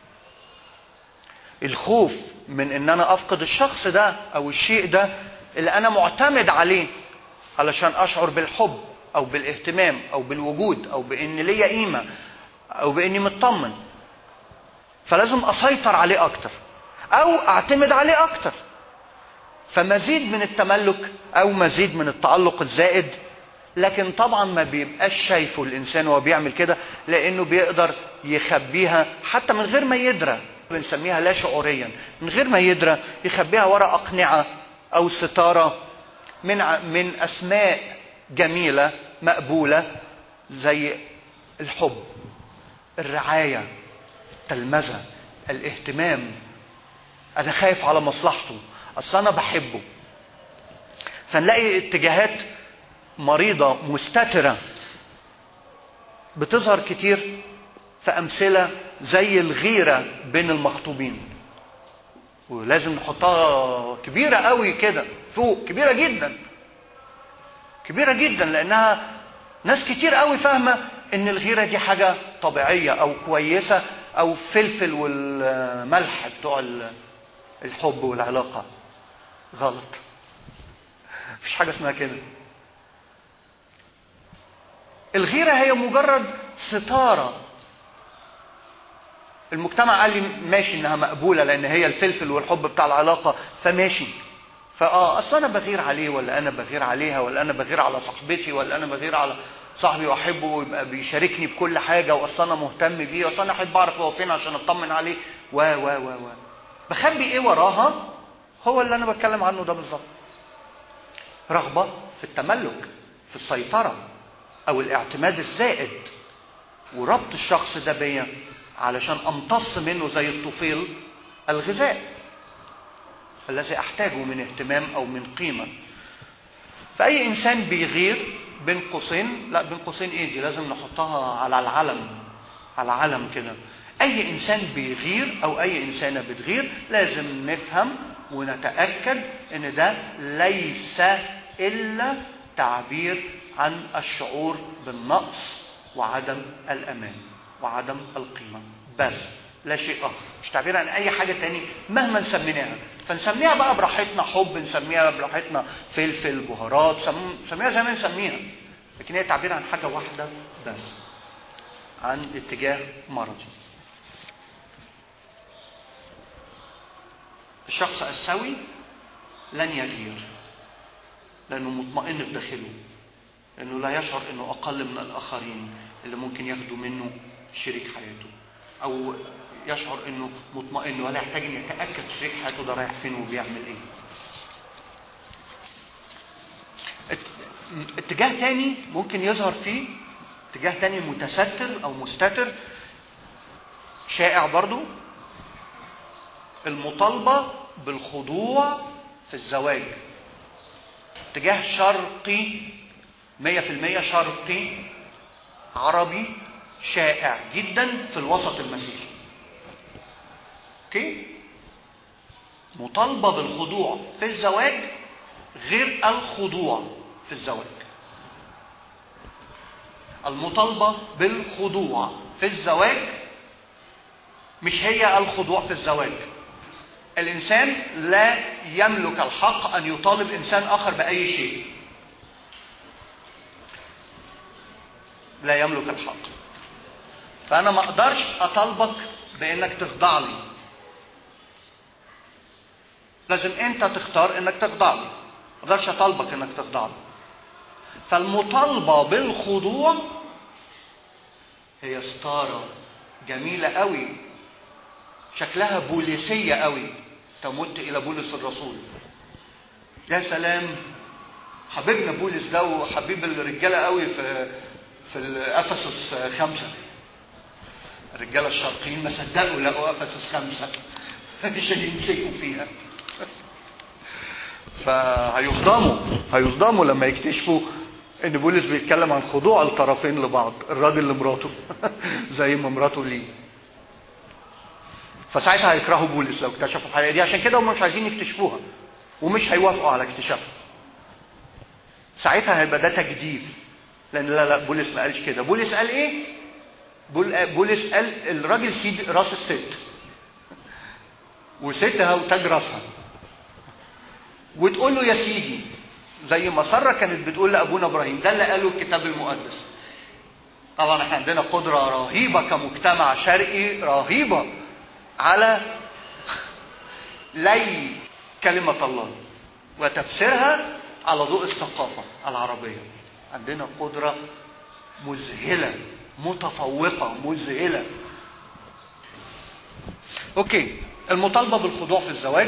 الخوف من ان انا افقد الشخص ده او الشيء ده اللي انا معتمد عليه علشان اشعر بالحب او بالاهتمام او بالوجود او بان ليا قيمه او باني مطمن فلازم اسيطر عليه اكتر او اعتمد عليه اكتر فمزيد من التملك او مزيد من التعلق الزائد لكن طبعا ما بيبقاش شايفه الانسان وهو بيعمل كده لانه بيقدر يخبيها حتى من غير ما يدرى بنسميها لا شعوريا من غير ما يدرى يخبيها وراء اقنعه او ستاره من من اسماء جميله مقبوله زي الحب الرعايه التلمذه الاهتمام انا خايف على مصلحته اصل انا بحبه فنلاقي اتجاهات مريضه مستتره بتظهر كتير في امثله زي الغيره بين المخطوبين ولازم نحطها كبيره قوي كده فوق كبيره جدا كبيره جدا لانها ناس كتير قوي فاهمه ان الغيره دي حاجه طبيعيه او كويسه او فلفل والملح بتوع الحب والعلاقه غلط مفيش حاجه اسمها كده الغيره هي مجرد ستاره المجتمع قال لي ماشي انها مقبوله لان هي الفلفل والحب بتاع العلاقه فماشي فاه اصل انا بغير عليه ولا انا بغير عليها ولا انا بغير على صاحبتي ولا انا بغير على صاحبي واحبه ويبقى بيشاركني بكل حاجه واصل انا مهتم بيه واصل انا احب اعرف هو فين عشان اطمن عليه و و و و بخبي ايه وراها هو اللي انا بتكلم عنه ده بالظبط رغبه في التملك في السيطره او الاعتماد الزائد وربط الشخص ده بيا علشان امتص منه زي الطفيل الغذاء الذي احتاجه من اهتمام او من قيمه فاي انسان بيغير بين قوسين لا بين قوسين ايه دي لازم نحطها على العلم على علم كده اي انسان بيغير او اي انسانه بتغير لازم نفهم ونتاكد ان ده ليس الا تعبير عن الشعور بالنقص وعدم الامان وعدم القيمه بس لا شيء اخر مش تعبير عن اي حاجه تاني مهما نسميناها فنسميها بقى براحتنا حب نسميها براحتنا فلفل بهارات نسميها زي ما نسميها لكن هي تعبير عن حاجه واحده بس عن اتجاه مرضي الشخص السوي لن يغير لانه مطمئن في داخله لانه لا يشعر انه اقل من الاخرين اللي ممكن ياخدوا منه شريك حياته او يشعر انه مطمئن ولا يحتاج ان يتاكد شريك حياته ده رايح فين وبيعمل ايه اتجاه تاني ممكن يظهر فيه اتجاه تاني متستر او مستتر شائع برضو المطالبة بالخضوع في الزواج اتجاه شرقي مية في المية شرقي عربي شائع جدا في الوسط المسيحي اوكي مطالبه بالخضوع في الزواج غير الخضوع في الزواج المطالبه بالخضوع في الزواج مش هي الخضوع في الزواج الانسان لا يملك الحق ان يطالب انسان اخر باي شيء لا يملك الحق فانا ما اقدرش اطالبك بانك تخضع لي لازم انت تختار انك تخضع لي ما اقدرش اطالبك انك تخضع لي فالمطالبه بالخضوع هي ستاره جميله قوي شكلها بوليسيه قوي تمت الى بولس الرسول يا سلام حبيبنا بولس ده وحبيب الرجاله قوي في في افسس خمسه الرجاله الشرقيين ما صدقوا لقوا افسس خمسه عشان يمسكوا فيها فهيصدموا هيصدموا لما يكتشفوا ان بولس بيتكلم عن خضوع الطرفين لبعض الراجل لمراته زي ما مراته ليه فساعتها هيكرهوا بولس لو اكتشفوا الحقيقه دي عشان كده هم مش عايزين يكتشفوها ومش هيوافقوا على اكتشافها ساعتها هيبقى ده تجديف لان لا لا بولس ما قالش كده بولس قال ايه بولس قال الراجل سيد راس الست وستها وتاج راسها وتقول له يا سيدي زي ما ساره كانت بتقول لابونا ابراهيم ده اللي قاله الكتاب المقدس طبعا احنا عندنا قدره رهيبه كمجتمع شرقي رهيبه على لي كلمه الله وتفسيرها على ضوء الثقافه العربيه عندنا قدره مذهله متفوقه مذهله اوكي المطالبه بالخضوع في الزواج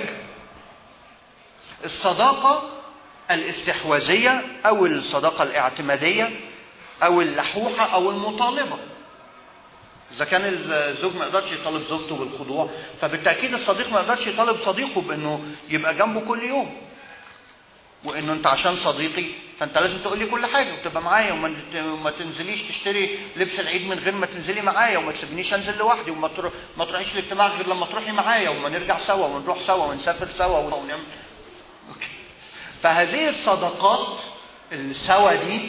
الصداقه الاستحواذيه او الصداقه الاعتماديه او اللحوحه او المطالبه اذا كان الزوج ما يقدرش يطالب زوجته بالخضوع فبالتاكيد الصديق ما يقدرش يطالب صديقه بانه يبقى جنبه كل يوم وانه انت عشان صديقي فانت لازم تقول لي كل حاجه وتبقى معايا وما وما تنزليش تشتري لبس العيد من غير ما تنزلي معايا وما تسيبنيش انزل لوحدي وما تروح ما تروحيش الاجتماع غير لما تروحي معايا وما نرجع سوا ونروح سوا ونسافر سوا ونعمل فهذه الصداقات السوا دي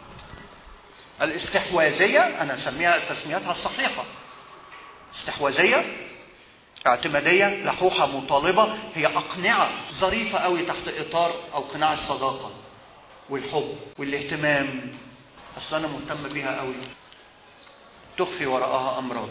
الاستحواذيه انا اسميها تسميتها الصحيحه استحواذيه اعتماديه لحوحه مطالبه هي اقنعه ظريفه قوي تحت اطار او قناع الصداقه والحب والاهتمام اصل انا مهتم بيها قوي تخفي وراءها امراض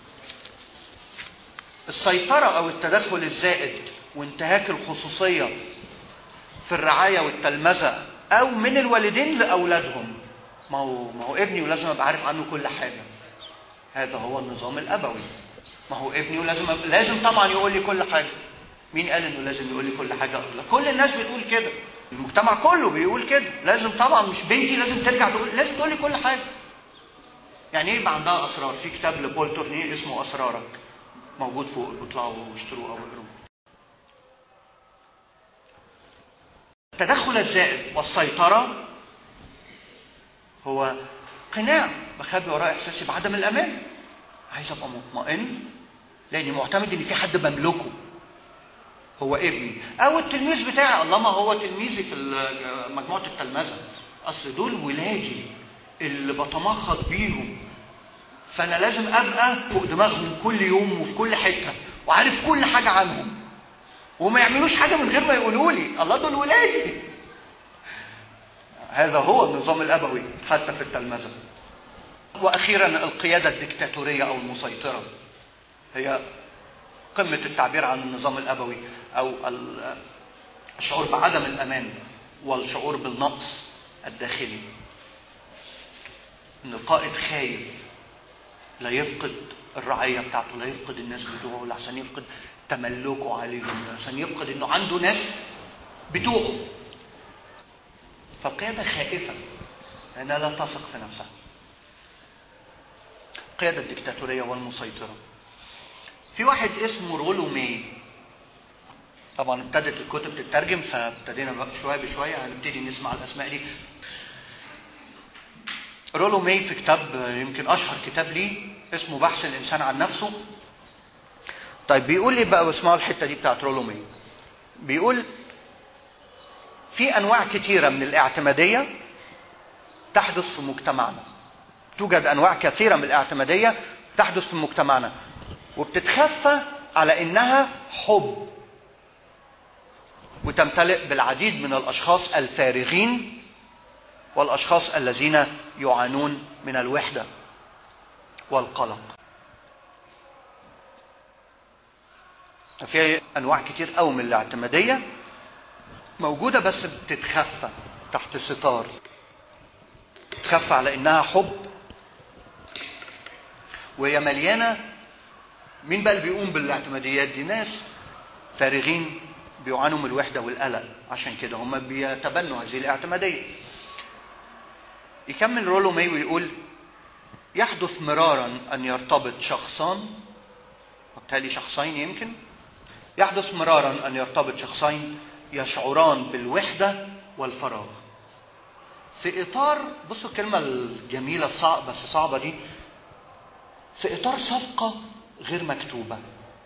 السيطره او التدخل الزائد وانتهاك الخصوصيه في الرعايه والتلمذه او من الوالدين لاولادهم ما هو ما هو ابني ولازم ابقى عارف عنه كل حاجه هذا هو النظام الابوي ما هو ابني ولازم أب... لازم طبعا يقول لي كل حاجه مين قال انه لازم يقول لي كل حاجه كل الناس بتقول كده المجتمع كله بيقول كده لازم طبعا مش بنتي لازم ترجع تقول لازم تقول لي كل حاجه يعني ايه يبقى عندها اسرار في كتاب لبول تورنيه اسمه اسرارك موجود فوق اطلعوا واشتروه او اقروه التدخل الزائد والسيطره هو قناع بخبي وراء احساسي بعدم الامان عايز ابقى مطمئن لاني معتمد ان في حد بملكه هو ابني او التلميذ بتاعي الله ما هو تلميذي في مجموعه التلمذه اصل دول ولادي اللي بتمخض بيهم فانا لازم ابقى فوق دماغهم كل يوم وفي كل حته وعارف كل حاجه عنهم وما يعملوش حاجه من غير ما يقولوا لي الله دول ولادي هذا هو النظام الابوي حتى في التلمذه واخيرا القياده الدكتاتوريه او المسيطره هي قمه التعبير عن النظام الابوي او الشعور بعدم الامان والشعور بالنقص الداخلي ان القائد خايف لا يفقد الرعيه بتاعته لا يفقد الناس بتوعه لحسن يفقد تملكه عليهم لحسن يفقد انه عنده ناس بتوعه فالقياده خائفه لانها لا تثق في نفسها القياده الدكتاتوريه والمسيطره في واحد اسمه رولو ماي طبعا ابتدت الكتب تترجم فابتدينا بقى شويه بشويه هنبتدي نسمع الاسماء دي رولو ماي في كتاب يمكن اشهر كتاب ليه اسمه بحث الانسان عن نفسه طيب بيقول لي بقى واسمعوا الحته دي بتاعت رولو ماي بيقول في انواع كثيره من الاعتماديه تحدث في مجتمعنا توجد انواع كثيره من الاعتماديه تحدث في مجتمعنا وبتتخفى على انها حب وتمتلئ بالعديد من الاشخاص الفارغين والاشخاص الذين يعانون من الوحده والقلق في انواع كتير قوي من الاعتماديه موجوده بس بتتخفى تحت ستار تخفى على انها حب وهي مليانه مين بقى اللي بيقوم بالاعتماديات دي ناس فارغين بيعانوا من الوحده والقلق عشان كده هم بيتبنوا هذه الاعتماديه يكمل رولو ماي ويقول يحدث مرارا ان يرتبط شخصان وبالتالي شخصين يمكن يحدث مرارا ان يرتبط شخصين يشعران بالوحده والفراغ في اطار بصوا الكلمه الجميله الصعب بس صعبه دي في اطار صفقه غير مكتوبه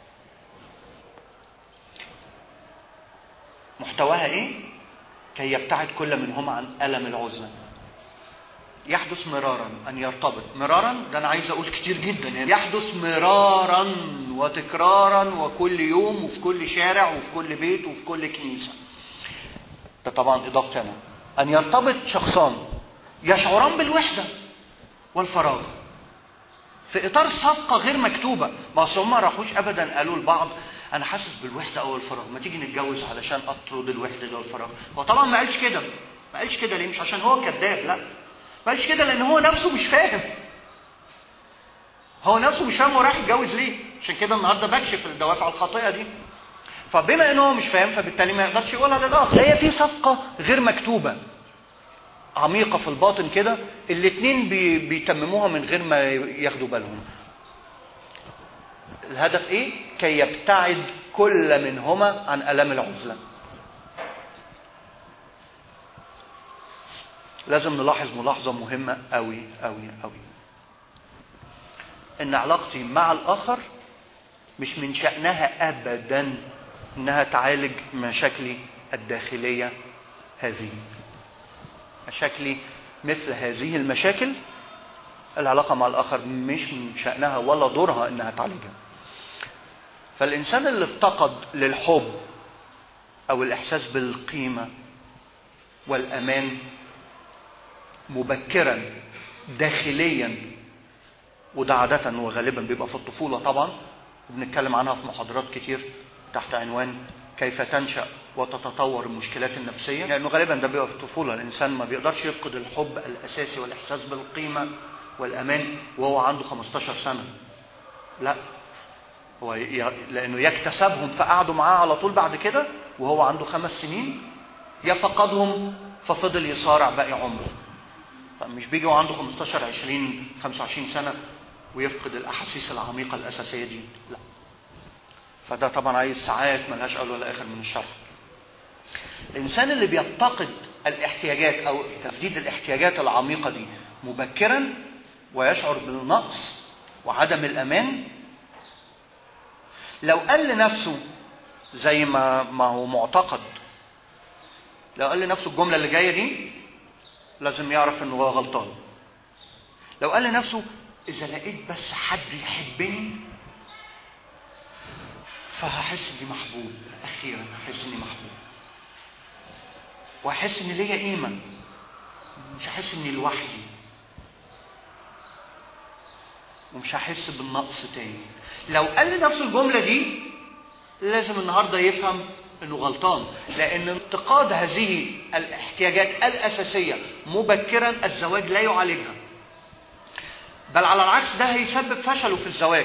محتواها ايه كي يبتعد كل منهما عن الم العزله يحدث مرارا ان يرتبط مرارا ده انا عايز اقول كتير جدا يعني يحدث مرارا وتكرارا وكل يوم وفي كل شارع وفي كل بيت وفي كل كنيسه ده طبعا اضافتي انا ان يرتبط شخصان يشعران بالوحده والفراغ في اطار صفقه غير مكتوبه ما اصل هم ما راحوش ابدا قالوا لبعض انا حاسس بالوحده او الفراغ ما تيجي نتجوز علشان اطرد الوحده ده والفراغ هو طبعا ما قالش كده ما قالش كده ليه مش عشان هو كذاب لا ما قالش كده لان هو نفسه مش فاهم هو نفسه مش فاهم هو رايح يتجوز ليه عشان كده النهارده بكشف الدوافع الخاطئه دي فبما ان هو مش فاهم فبالتالي ما يقدرش يقولها للاخر هي في صفقه غير مكتوبه عميقه في الباطن كده الاثنين بي بيتمموها من غير ما ياخدوا بالهم الهدف ايه كي يبتعد كل منهما عن الام العزله لازم نلاحظ ملاحظة مهمة قوي قوي قوي ان علاقتي مع الاخر مش من شأنها ابدا انها تعالج مشاكلي الداخلية هذه مشاكلي مثل هذه المشاكل العلاقة مع الآخر مش من شأنها ولا دورها إنها تعالجها. فالإنسان اللي افتقد للحب أو الإحساس بالقيمة والأمان مبكرا داخليا وده عادة وغالبا بيبقى في الطفولة طبعا وبنتكلم عنها في محاضرات كتير تحت عنوان كيف تنشأ وتتطور المشكلات النفسية لأنه غالبا ده بيبقى في الطفولة الإنسان ما بيقدرش يفقد الحب الأساسي والإحساس بالقيمة والأمان وهو عنده 15 سنة لا هو ي... لأنه يكتسبهم فقعدوا معاه على طول بعد كده وهو عنده خمس سنين يا فقدهم ففضل يصارع باقي عمره فمش بيجي وعنده 15 20 25 سنة ويفقد الأحاسيس العميقة الأساسية دي لا فده طبعا عايز ساعات ملهاش اول ولا اخر من الشرح. الانسان اللي بيفتقد الاحتياجات او تسديد الاحتياجات العميقه دي مبكرا ويشعر بالنقص وعدم الامان لو قال لنفسه زي ما ما هو معتقد لو قال لنفسه الجمله اللي جايه دي لازم يعرف انه هو غلطان. لو قال لنفسه اذا لقيت بس حد يحبني فهحس اني محبوب اخيرا هحس اني محبوب وهحس ان ليا قيمه مش هحس اني لوحدي ومش هحس بالنقص تاني لو قال لنفسه الجمله دي لازم النهارده يفهم انه غلطان لان افتقاد هذه الاحتياجات الاساسيه مبكرا الزواج لا يعالجها بل على العكس ده هيسبب فشله في الزواج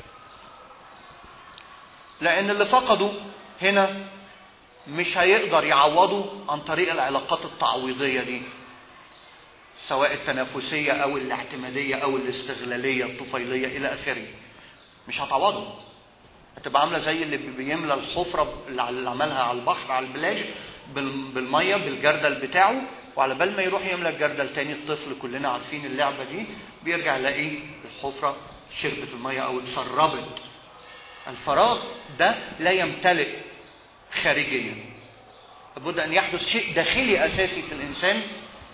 لان اللي فقده هنا مش هيقدر يعوضه عن طريق العلاقات التعويضيه دي سواء التنافسيه او الاعتماديه او الاستغلاليه الطفيليه الى اخره مش هتعوضه هتبقى عامله زي اللي بيملى الحفره اللي عملها على البحر على البلاج بالميه بالجردل بتاعه وعلى بال ما يروح يملى الجردل تاني الطفل كلنا عارفين اللعبه دي بيرجع يلاقي الحفره شربت الميه او اتسربت الفراغ ده لا يمتلئ خارجيا لابد ان يحدث شيء داخلي اساسي في الانسان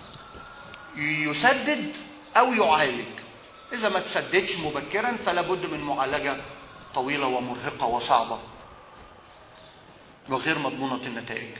يسدد او يعالج اذا ما تسددش مبكرا فلا بد من معالجه طويله ومرهقه وصعبه وغير مضمونه النتائج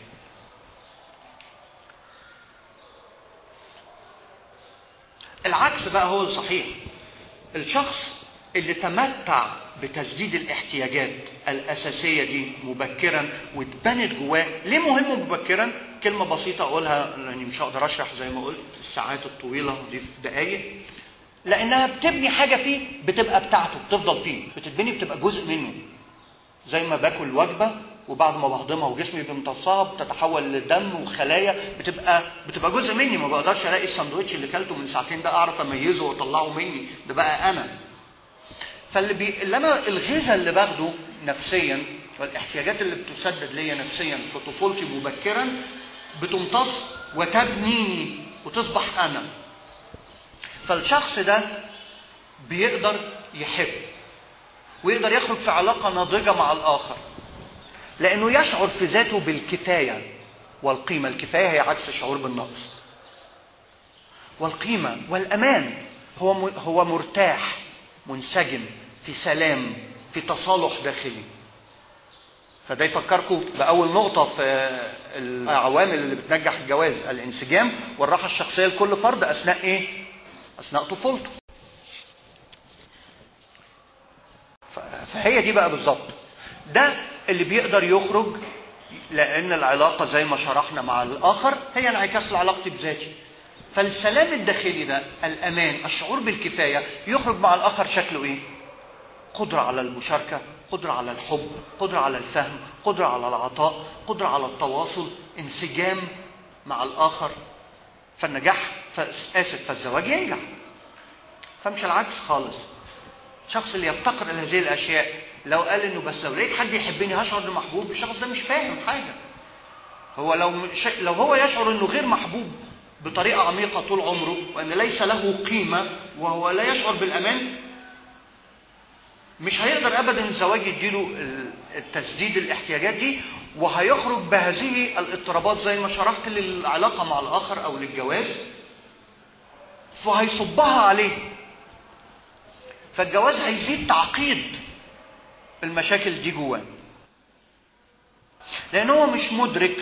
العكس بقى هو الصحيح الشخص اللي تمتع بتسديد الاحتياجات الأساسية دي مبكرا واتبنت جواه ليه مهم مبكرا كلمة بسيطة أقولها لأني مش هقدر أشرح زي ما قلت الساعات الطويلة دي في دقايق لأنها بتبني حاجة فيه بتبقى بتاعته بتفضل فيه بتتبني بتبقى جزء منه زي ما باكل وجبة وبعد ما بهضمها وجسمي بيمتصها بتتحول لدم وخلايا بتبقى بتبقى جزء مني ما بقدرش الاقي الساندوتش اللي كلته من ساعتين ده اعرف اميزه واطلعه مني ده بقى انا فاللي بي... اللي انا الغذاء اللي باخده نفسيا والاحتياجات اللي بتسدد ليا نفسيا في طفولتي مبكرا بتمتص وتبنيني وتصبح انا فالشخص ده بيقدر يحب ويقدر يخرج في علاقة ناضجة مع الآخر لأنه يشعر في ذاته بالكفاية والقيمة الكفاية هي عكس الشعور بالنقص والقيمة والأمان هو هو مرتاح منسجم في سلام في تصالح داخلي فده يفكركم بأول نقطة في العوامل اللي بتنجح الجواز الانسجام والراحة الشخصية لكل فرد أثناء إيه؟ أثناء طفولته. فهي دي بقى بالظبط. ده اللي بيقدر يخرج لأن العلاقة زي ما شرحنا مع الآخر هي انعكاس لعلاقتي بذاتي. فالسلام الداخلي ده الأمان الشعور بالكفاية يخرج مع الآخر شكله إيه؟ قدرة على المشاركة قدرة على الحب قدرة على الفهم قدرة على العطاء قدرة على التواصل انسجام مع الآخر فالنجاح آسف فالزواج ينجح فمش العكس خالص الشخص اللي يفتقر إلى هذه الأشياء لو قال إنه بس لو لقيت حد يحبني هشعر إنه محبوب الشخص ده مش فاهم حاجة هو لو مش لو هو يشعر إنه غير محبوب بطريقة عميقة طول عمره وأن ليس له قيمة وهو لا يشعر بالأمان مش هيقدر أبدا الزواج يديله التسديد الاحتياجات دي وهيخرج بهذه الاضطرابات زي ما شرحت للعلاقة مع الآخر أو للجواز فهيصبها عليه فالجواز هيزيد تعقيد المشاكل دي جواه لان هو مش مدرك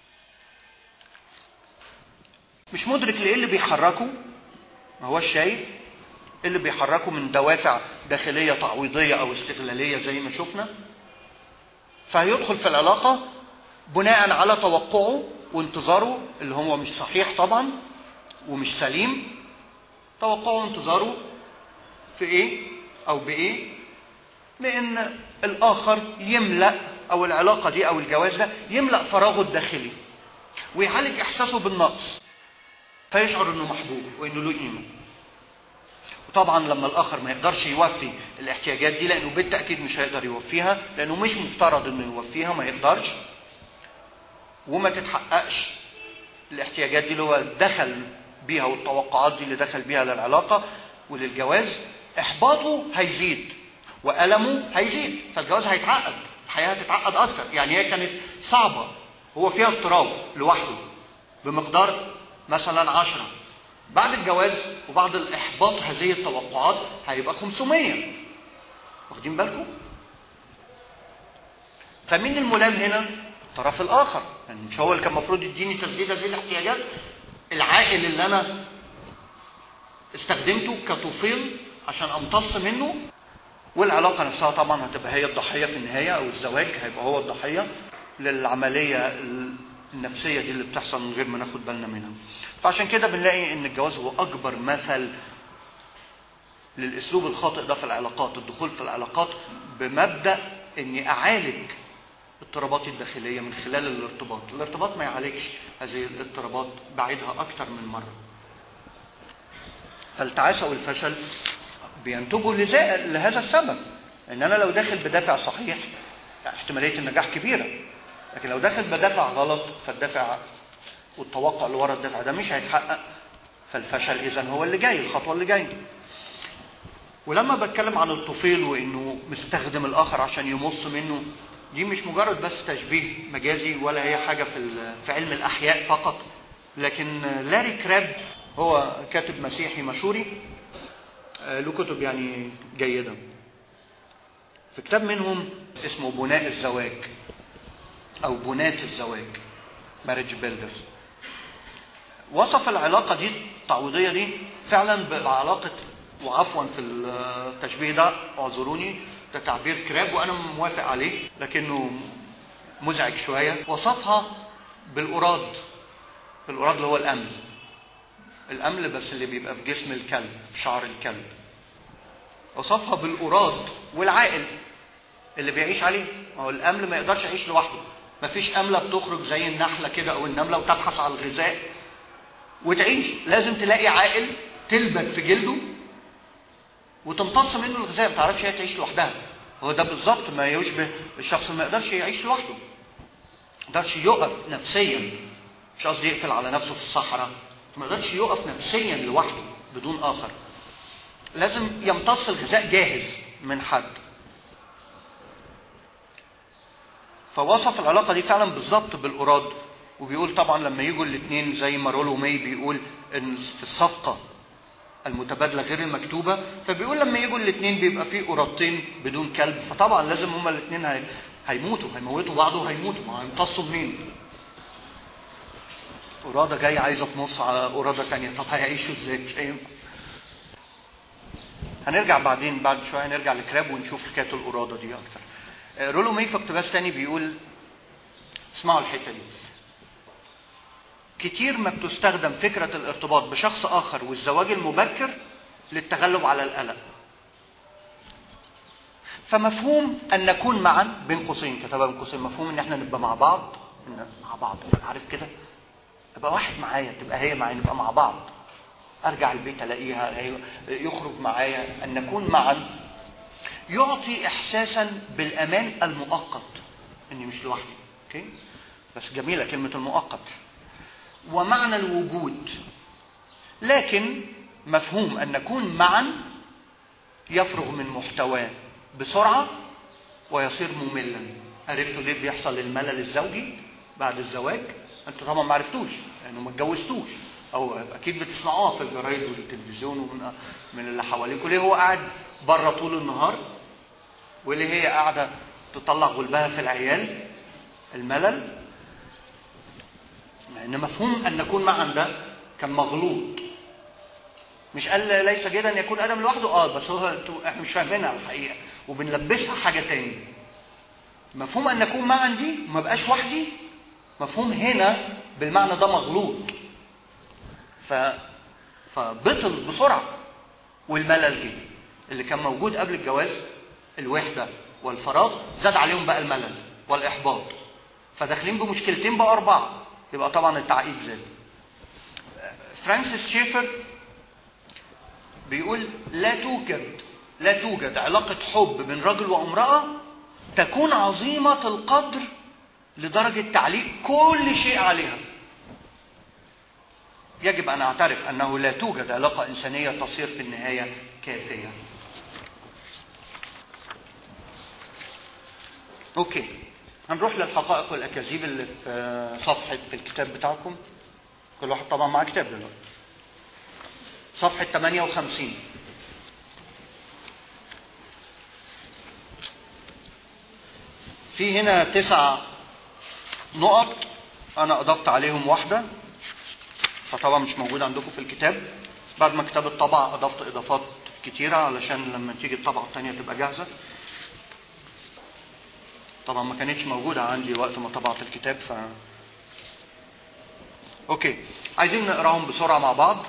مش مدرك لايه اللي بيحركه ما هوش شايف إيه اللي بيحركه من دوافع داخليه تعويضيه او استغلاليه زي ما شفنا فهيدخل في العلاقه بناء على توقعه وانتظاره اللي هو مش صحيح طبعا ومش سليم توقعه وانتظاره في ايه او بايه لان الاخر يملا او العلاقه دي او الجواز ده يملا فراغه الداخلي ويعالج احساسه بالنقص فيشعر انه محبوب وانه له قيمه وطبعا لما الاخر ما يقدرش يوفي الاحتياجات دي لانه بالتاكيد مش هيقدر يوفيها لانه مش مفترض انه يوفيها ما يقدرش وما تتحققش الاحتياجات دي اللي هو دخل بيها والتوقعات دي اللي دخل بيها للعلاقه وللجواز احباطه هيزيد والمه هيزيد فالجواز هيتعقد الحياه هتتعقد اكتر يعني هي كانت صعبه هو فيها اضطراب لوحده بمقدار مثلا عشرة بعد الجواز وبعد الإحباط هذه التوقعات هيبقى 500 واخدين بالكم؟ فمين الملام هنا؟ الطرف الآخر يعني مش هو اللي كان المفروض يديني تسديد هذه الاحتياجات العائل اللي أنا استخدمته كطفيل عشان أمتص منه والعلاقة نفسها طبعا هتبقى هي الضحية في النهاية أو الزواج هيبقى هو الضحية للعملية النفسية دي اللي بتحصل من غير ما ناخد بالنا منها فعشان كده بنلاقي ان الجواز هو اكبر مثل للاسلوب الخاطئ ده في العلاقات الدخول في العلاقات بمبدا اني اعالج اضطراباتي الداخليه من خلال الارتباط الارتباط ما يعالجش هذه الاضطرابات بعيدها اكتر من مره فالتعاسه والفشل بينتجوا لهذا السبب ان انا لو داخل بدافع صحيح احتماليه النجاح كبيره لكن لو داخل بدافع غلط فالدافع والتوقع اللي ورا الدافع ده مش هيتحقق فالفشل اذا هو اللي جاي الخطوه اللي جايه ولما بتكلم عن الطفيل وانه مستخدم الاخر عشان يمص منه دي مش مجرد بس تشبيه مجازي ولا هي حاجه في في علم الاحياء فقط لكن لاري كراب هو كاتب مسيحي مشهوري له كتب يعني جيده في كتاب منهم اسمه بناء الزواج او بناة الزواج مارج بيلدرز وصف العلاقه دي التعويضيه دي فعلا بعلاقه وعفوا في التشبيه ده اعذروني ده تعبير كراب وانا موافق عليه لكنه مزعج شويه وصفها بالأراد الأراد اللي هو الأمل الأمل بس اللي بيبقى في جسم الكلب في شعر الكلب وصفها بالأراد والعائل اللي بيعيش عليه هو الأمل ما يقدرش يعيش لوحده مفيش أملة بتخرج زي النحلة كده أو النملة وتبحث عن الغذاء وتعيش لازم تلاقي عائل تلبك في جلده وتمتص منه الغذاء ما تعرفش هي تعيش لوحدها هو ده بالظبط ما يشبه الشخص اللي ما يقدرش يعيش لوحده ما يقدرش يقف نفسيا مش قصدي يقفل على نفسه في الصحراء ما يقدرش يقف نفسيا لوحده بدون اخر لازم يمتص الغذاء جاهز من حد فوصف العلاقه دي فعلا بالظبط بالاراد وبيقول طبعا لما يجوا الاثنين زي ما رولو ماي بيقول ان في الصفقه المتبادله غير المكتوبه فبيقول لما يجوا الاثنين بيبقى في قرادتين بدون كلب فطبعا لازم هما الاثنين هي... هيموتوا هيموتوا بعض وهيموتوا ما هيمتصوا منين؟ قرادة جاية عايزة تنص على قرادة تانية طب هيعيشوا ازاي؟ مش هينفع. هنرجع بعدين بعد شوية هنرجع لكراب ونشوف حكاية القرادة دي أكتر. رولو ماي في اقتباس تاني بيقول اسمعوا الحتة دي. كتير ما بتستخدم فكرة الارتباط بشخص آخر والزواج المبكر للتغلب على القلق. فمفهوم أن نكون معا بين قوسين كتبها بين قوسين مفهوم إن احنا نبقى مع بعض إن مع بعض عارف كده؟ يبقى واحد معايا تبقى هي معايا نبقى مع بعض. أرجع البيت ألاقيها هي يخرج معايا أن نكون معا يعطي إحساسا بالأمان المؤقت إني مش لوحدي. أوكي؟ بس جميلة كلمة المؤقت. ومعنى الوجود لكن مفهوم ان نكون معا يفرغ من محتواه بسرعه ويصير مملا عرفتوا ليه بيحصل الملل الزوجي بعد الزواج انتوا طبعا ما عرفتوش لانه ما اتجوزتوش او اكيد بتسمعوها في الجرايد والتلفزيون ومن من اللي حواليكوا ليه هو قاعد بره طول النهار وليه هي قاعده تطلع غلبها في العيال الملل لان مفهوم ان نكون معا ده كان مغلوط مش قال ليس جيدا ان يكون ادم لوحده اه بس هو انتوا احنا مش فاهمينها الحقيقه وبنلبسها حاجه تاني مفهوم ان نكون معا دي ما بقاش وحدي مفهوم هنا بالمعنى ده مغلوط ف فبطل بسرعه والملل جه اللي كان موجود قبل الجواز الوحده والفراغ زاد عليهم بقى الملل والاحباط فداخلين بمشكلتين بقى اربعه يبقى طبعا التعقيد زاد فرانسيس شيفر بيقول لا توجد لا توجد علاقة حب بين رجل وامرأة تكون عظيمة القدر لدرجة تعليق كل شيء عليها. يجب أن أعترف أنه لا توجد علاقة إنسانية تصير في النهاية كافية. أوكي هنروح للحقائق والأكاذيب اللي في صفحة في الكتاب بتاعكم. كل واحد طبعا معاه كتاب دلوقتي. صفحة 58 في هنا تسع نقط أنا أضفت عليهم واحدة فطبعا مش موجودة عندكم في الكتاب بعد ما كتاب الطبع أضفت إضافات كتيرة علشان لما تيجي الطبعة التانية تبقى جاهزة طبعا ما كانتش موجودة عندي وقت ما طبعت الكتاب ف أوكي عايزين نقراهم بسرعة مع بعض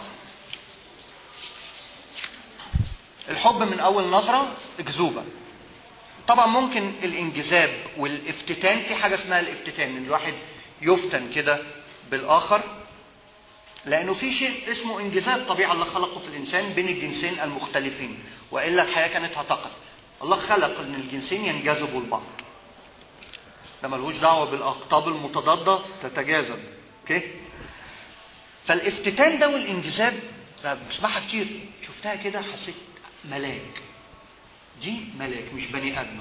الحب من أول نظرة أكذوبة طبعا ممكن الانجذاب والافتتان في حاجة اسمها الافتتان ان الواحد يفتن كده بالآخر لأنه في شيء اسمه انجذاب طبيعة الله خلقه في الإنسان بين الجنسين المختلفين وإلا الحياة كانت هتقف الله خلق ان الجنسين ينجذبوا لبعض ده ملوش دعوة بالأقطاب المتضادة تتجاذب اوكي فالافتتان ده والانجذاب بسمعها كتير شفتها كده حسيت ملاك دي ملاك مش بني ادم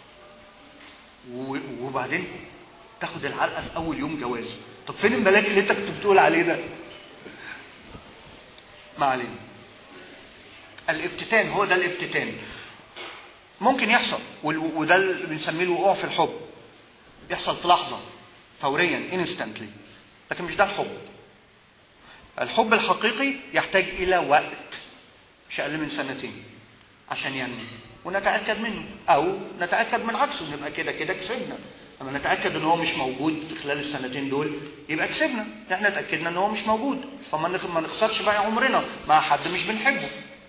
وبعدين تاخد العلقه في اول يوم جواز طب فين الملاك اللي انت كنت بتقول عليه ده ما علينا الافتتان هو ده الافتتان ممكن يحصل وده اللي بنسميه الوقوع في الحب يحصل في لحظه فوريا انستنتلي لكن مش ده الحب الحب الحقيقي يحتاج الى وقت مش اقل من سنتين عشان ينمو ونتاكد منه او نتاكد من عكسه نبقى كده كده كسبنا لما نتاكد ان هو مش موجود في خلال السنتين دول يبقى كسبنا احنا اتاكدنا ان هو مش موجود فما ما نخسرش بقى عمرنا مع حد مش بنحبه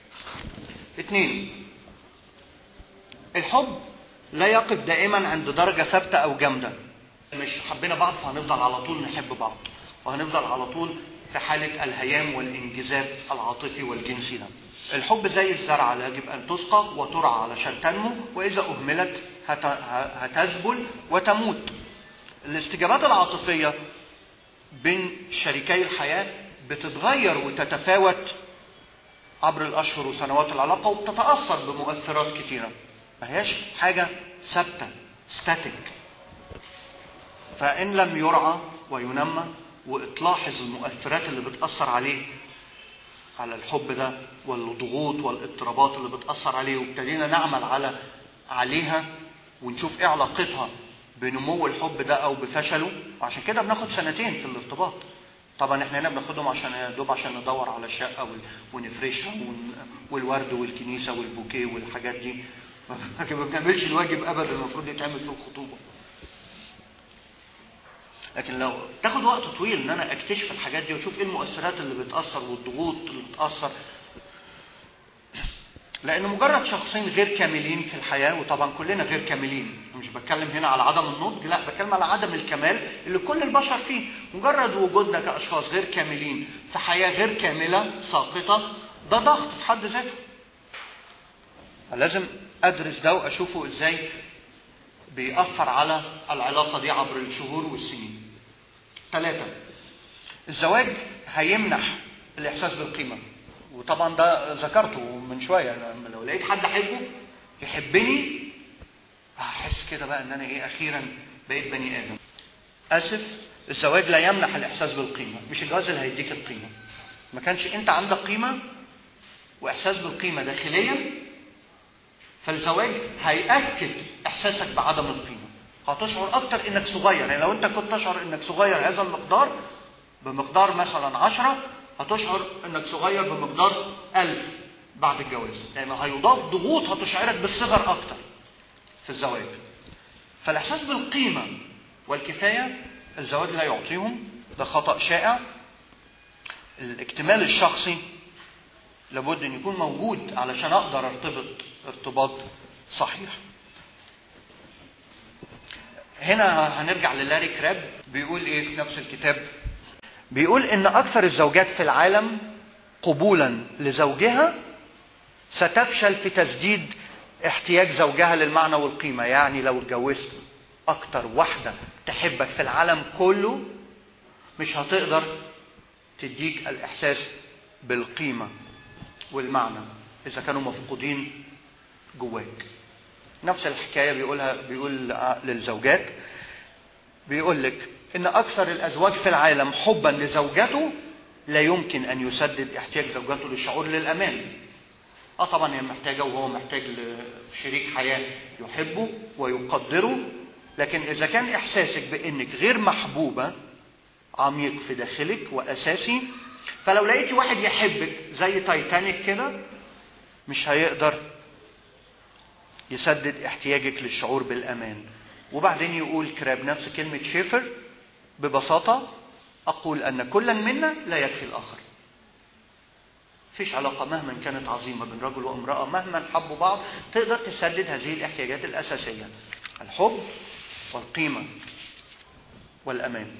اتنين الحب لا يقف دائما عند درجة ثابتة أو جامدة مش حبينا بعض فهنفضل على طول نحب بعض وهنفضل على طول في حالة الهيام والانجذاب العاطفي والجنسي ده الحب زي الزرعة يجب أن تسقى وترعى علشان تنمو وإذا أهملت هتذبل وتموت الاستجابات العاطفية بين شريكي الحياة بتتغير وتتفاوت عبر الأشهر وسنوات العلاقة وبتتأثر بمؤثرات كتيرة ما هياش حاجة ثابتة ستاتيك فإن لم يرعى وينمى وتلاحظ المؤثرات اللي بتأثر عليه على الحب ده والضغوط والاضطرابات اللي بتأثر عليه وابتدينا نعمل على عليها ونشوف ايه علاقتها بنمو الحب ده او بفشله وعشان كده بناخد سنتين في الارتباط طبعا احنا هنا بناخدهم عشان يا دوب عشان ندور على الشقه ونفرشها والورد والكنيسه والبوكيه والحاجات دي لكن ما بنعملش الواجب ابدا المفروض يتعمل في الخطوبه لكن لو تاخد وقت طويل ان انا اكتشف الحاجات دي واشوف ايه المؤثرات اللي بتاثر والضغوط اللي بتاثر لان مجرد شخصين غير كاملين في الحياه وطبعا كلنا غير كاملين مش بتكلم هنا على عدم النضج لا بتكلم على عدم الكمال اللي كل البشر فيه مجرد وجودنا كاشخاص غير كاملين في حياه غير كامله ساقطه ده ضغط في حد ذاته لازم ادرس ده واشوفه ازاي بيأثر على العلاقه دي عبر الشهور والسنين ثلاثة الزواج هيمنح الاحساس بالقيمه وطبعا ده ذكرته من شويه لما لو لقيت حد احبه يحبني هحس كده بقى ان انا ايه اخيرا بقيت بني ادم اسف الزواج لا يمنح الاحساس بالقيمه مش الجواز اللي هيديك القيمه ما كانش انت عندك قيمه واحساس بالقيمه داخليا فالزواج هيأكد احساسك بعدم القيمه هتشعر اكتر انك صغير يعني لو انت كنت تشعر انك صغير هذا المقدار بمقدار مثلا عشرة هتشعر انك صغير بمقدار ألف بعد الجواز لانه هيضاف ضغوط هتشعرك بالصغر اكتر في الزواج فالاحساس بالقيمه والكفايه الزواج لا يعطيهم ده خطا شائع الاكتمال الشخصي لابد ان يكون موجود علشان اقدر ارتبط ارتباط صحيح هنا هنرجع للاري كراب بيقول ايه في نفس الكتاب بيقول ان اكثر الزوجات في العالم قبولا لزوجها ستفشل في تسديد احتياج زوجها للمعنى والقيمة يعني لو اتجوزت اكتر واحدة تحبك في العالم كله مش هتقدر تديك الاحساس بالقيمة والمعنى اذا كانوا مفقودين جواك نفس الحكاية بيقولها بيقول للزوجات بيقول لك ان اكثر الازواج في العالم حبا لزوجته لا يمكن ان يسدد احتياج زوجته للشعور للامان اه طبعا هي محتاجه وهو محتاج لشريك حياه يحبه ويقدره لكن اذا كان احساسك بانك غير محبوبه عميق في داخلك واساسي فلو لقيتي واحد يحبك زي تايتانيك كده مش هيقدر يسدد احتياجك للشعور بالامان وبعدين يقول كراب نفس كلمه شيفر ببساطه اقول ان كلا منا لا يكفي الاخر فيش علاقة مهما كانت عظيمة بين رجل وامرأة مهما حبوا بعض تقدر تسدد هذه الاحتياجات الأساسية الحب والقيمة والأمان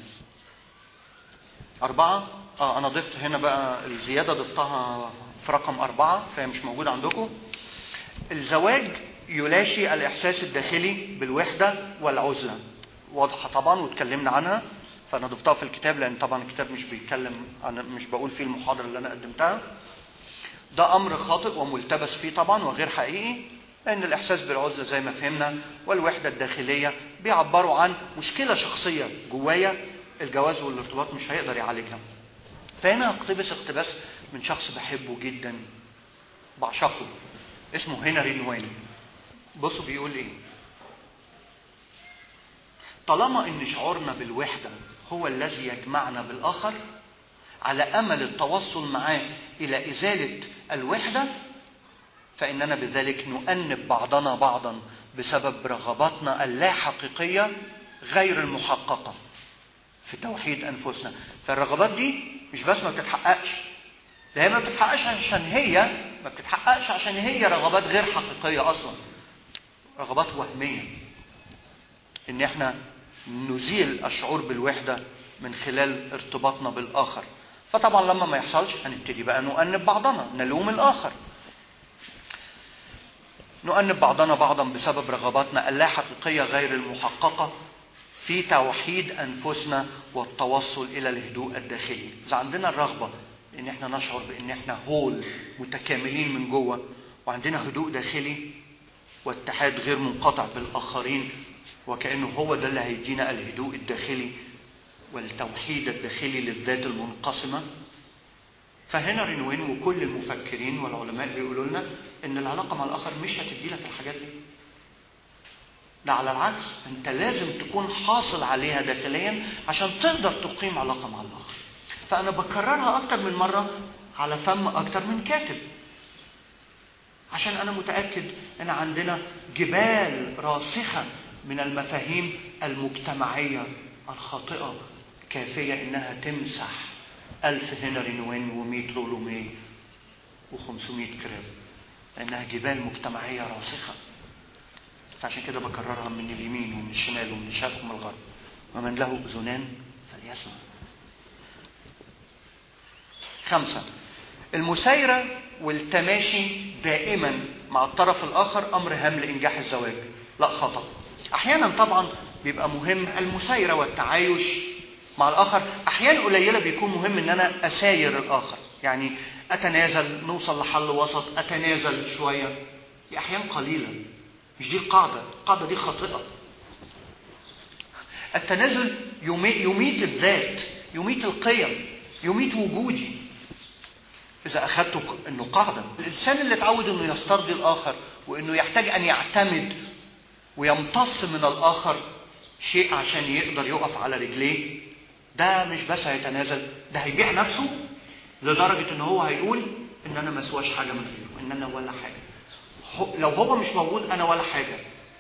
أربعة آه أنا ضفت هنا بقى الزيادة ضفتها في رقم أربعة فهي مش موجودة عندكم الزواج يلاشي الإحساس الداخلي بالوحدة والعزلة واضحة طبعا واتكلمنا عنها فأنا ضفتها في الكتاب لأن طبعا الكتاب مش بيتكلم عن مش بقول فيه المحاضرة اللي أنا قدمتها ده أمر خاطئ وملتبس فيه طبعا وغير حقيقي لأن الإحساس بالعزلة زي ما فهمنا والوحدة الداخلية بيعبروا عن مشكلة شخصية جوايا الجواز والارتباط مش هيقدر يعالجها. فهنا اقتبس اقتباس من شخص بحبه جدا بعشقه اسمه هنري نوين. بصوا بيقول ايه؟ طالما ان شعورنا بالوحدة هو الذي يجمعنا بالآخر على أمل التوصل معاه إلى إزالة الوحدة فإننا بذلك نؤنب بعضنا بعضا بسبب رغباتنا اللا حقيقية غير المحققة في توحيد أنفسنا فالرغبات دي مش بس ما بتتحققش ده هي ما بتتحققش عشان هي ما بتتحققش عشان هي رغبات غير حقيقية أصلا رغبات وهمية إن إحنا نزيل الشعور بالوحدة من خلال ارتباطنا بالآخر فطبعا لما ما يحصلش هنبتدي بقى نؤنب بعضنا نلوم الآخر نؤنب بعضنا بعضا بسبب رغباتنا اللا حقيقية غير المحققة في توحيد أنفسنا والتوصل إلى الهدوء الداخلي إذا عندنا الرغبة إن إحنا نشعر بإن إحنا هول متكاملين من جوه وعندنا هدوء داخلي واتحاد غير منقطع بالآخرين وكأنه هو ده اللي هيدينا الهدوء الداخلي والتوحيد الداخلي للذات المنقسمة فهنا رينوين وكل المفكرين والعلماء بيقولوا لنا ان العلاقه مع الاخر مش هتدي لك الحاجات دي ده على العكس انت لازم تكون حاصل عليها داخليا عشان تقدر تقيم علاقه مع الاخر فانا بكررها اكتر من مره على فم اكتر من كاتب عشان انا متاكد ان عندنا جبال راسخه من المفاهيم المجتمعيه الخاطئه كافيه انها تمسح ألف هنري نوين ومئة لولو مي وخمسمائة كراب لأنها جبال مجتمعية راسخة فعشان كده بكررها من اليمين ومن الشمال ومن الشرق ومن الغرب ومن له أذنان فليسمع خمسة المسايرة والتماشي دائما مع الطرف الآخر أمر هام لإنجاح الزواج لا خطأ أحيانا طبعا بيبقى مهم المسايرة والتعايش مع الاخر احيان قليله بيكون مهم ان انا اساير الاخر يعني اتنازل نوصل لحل وسط اتنازل شويه دي احيان قليله مش دي القاعده القاعده دي خاطئه التنازل يميت الذات يميت القيم يميت وجودي إذا أخذته إنه قاعدة الإنسان اللي اتعود إنه يسترضي الآخر وإنه يحتاج أن يعتمد ويمتص من الآخر شيء عشان يقدر يقف على رجليه ده مش بس هيتنازل ده هيبيع نفسه لدرجة إن هو هيقول إن أنا ما اسواش حاجة من غيره إن أنا ولا حاجة لو هو مش موجود أنا ولا حاجة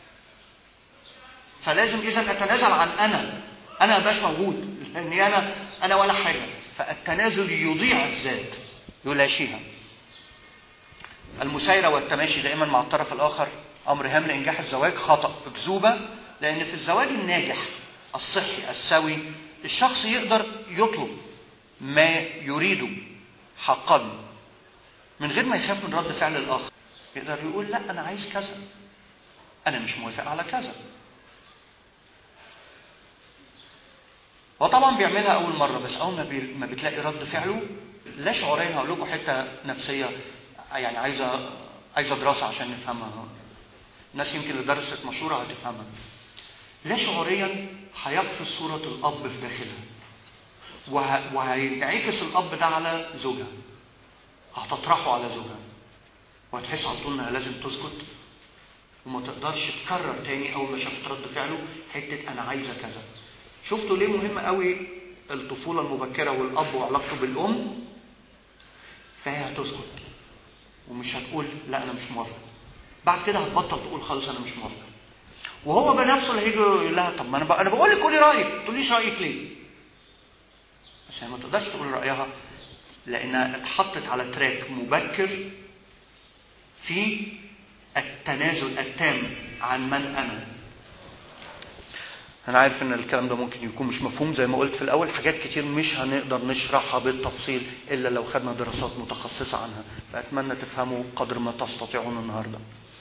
فلازم إذا أتنازل عن أنا أنا مبقاش موجود لأني أنا أنا ولا حاجة فالتنازل يضيع الذات يلاشيها المسايرة والتماشي دائما مع الطرف الآخر أمر هام لإنجاح الزواج خطأ أكذوبة لأن في الزواج الناجح الصحي السوي الشخص يقدر يطلب ما يريده حقا من غير ما يخاف من رد فعل الآخر يقدر يقول لا أنا عايز كذا أنا مش موافق على كذا هو طبعا بيعملها أول مرة بس أول ما, بي... ما بتلاقي رد فعله لا شعوريا هقول لكم حته نفسيه يعني عايزه عايزه دراسه عشان نفهمها الناس يمكن اللي درست مشوره هتفهمها لا شعوريا هيقفز صوره الاب في داخلها وه... وهينعكس الاب ده على زوجها هتطرحه على زوجها وهتحس على طول انها لازم تسكت وما تقدرش تكرر تاني اول ما شافت رد فعله حته انا عايزه كذا شفتوا ليه مهم قوي الطفوله المبكره والاب وعلاقته بالام فهي هتسكت ومش هتقول لا انا مش موافقه بعد كده هتبطل تقول خالص انا مش موافقه وهو بنفسه اللي هيجي يقول لها طب ما انا انا بقول لك قولي رايك ما تقوليش رايك ليه بس هي ما تقدرش تقول رايها لانها اتحطت على تراك مبكر في التنازل التام عن من انا انا عارف ان الكلام ده ممكن يكون مش مفهوم زي ما قلت في الاول حاجات كتير مش هنقدر نشرحها بالتفصيل الا لو خدنا دراسات متخصصه عنها فاتمنى تفهموا قدر ما تستطيعون النهارده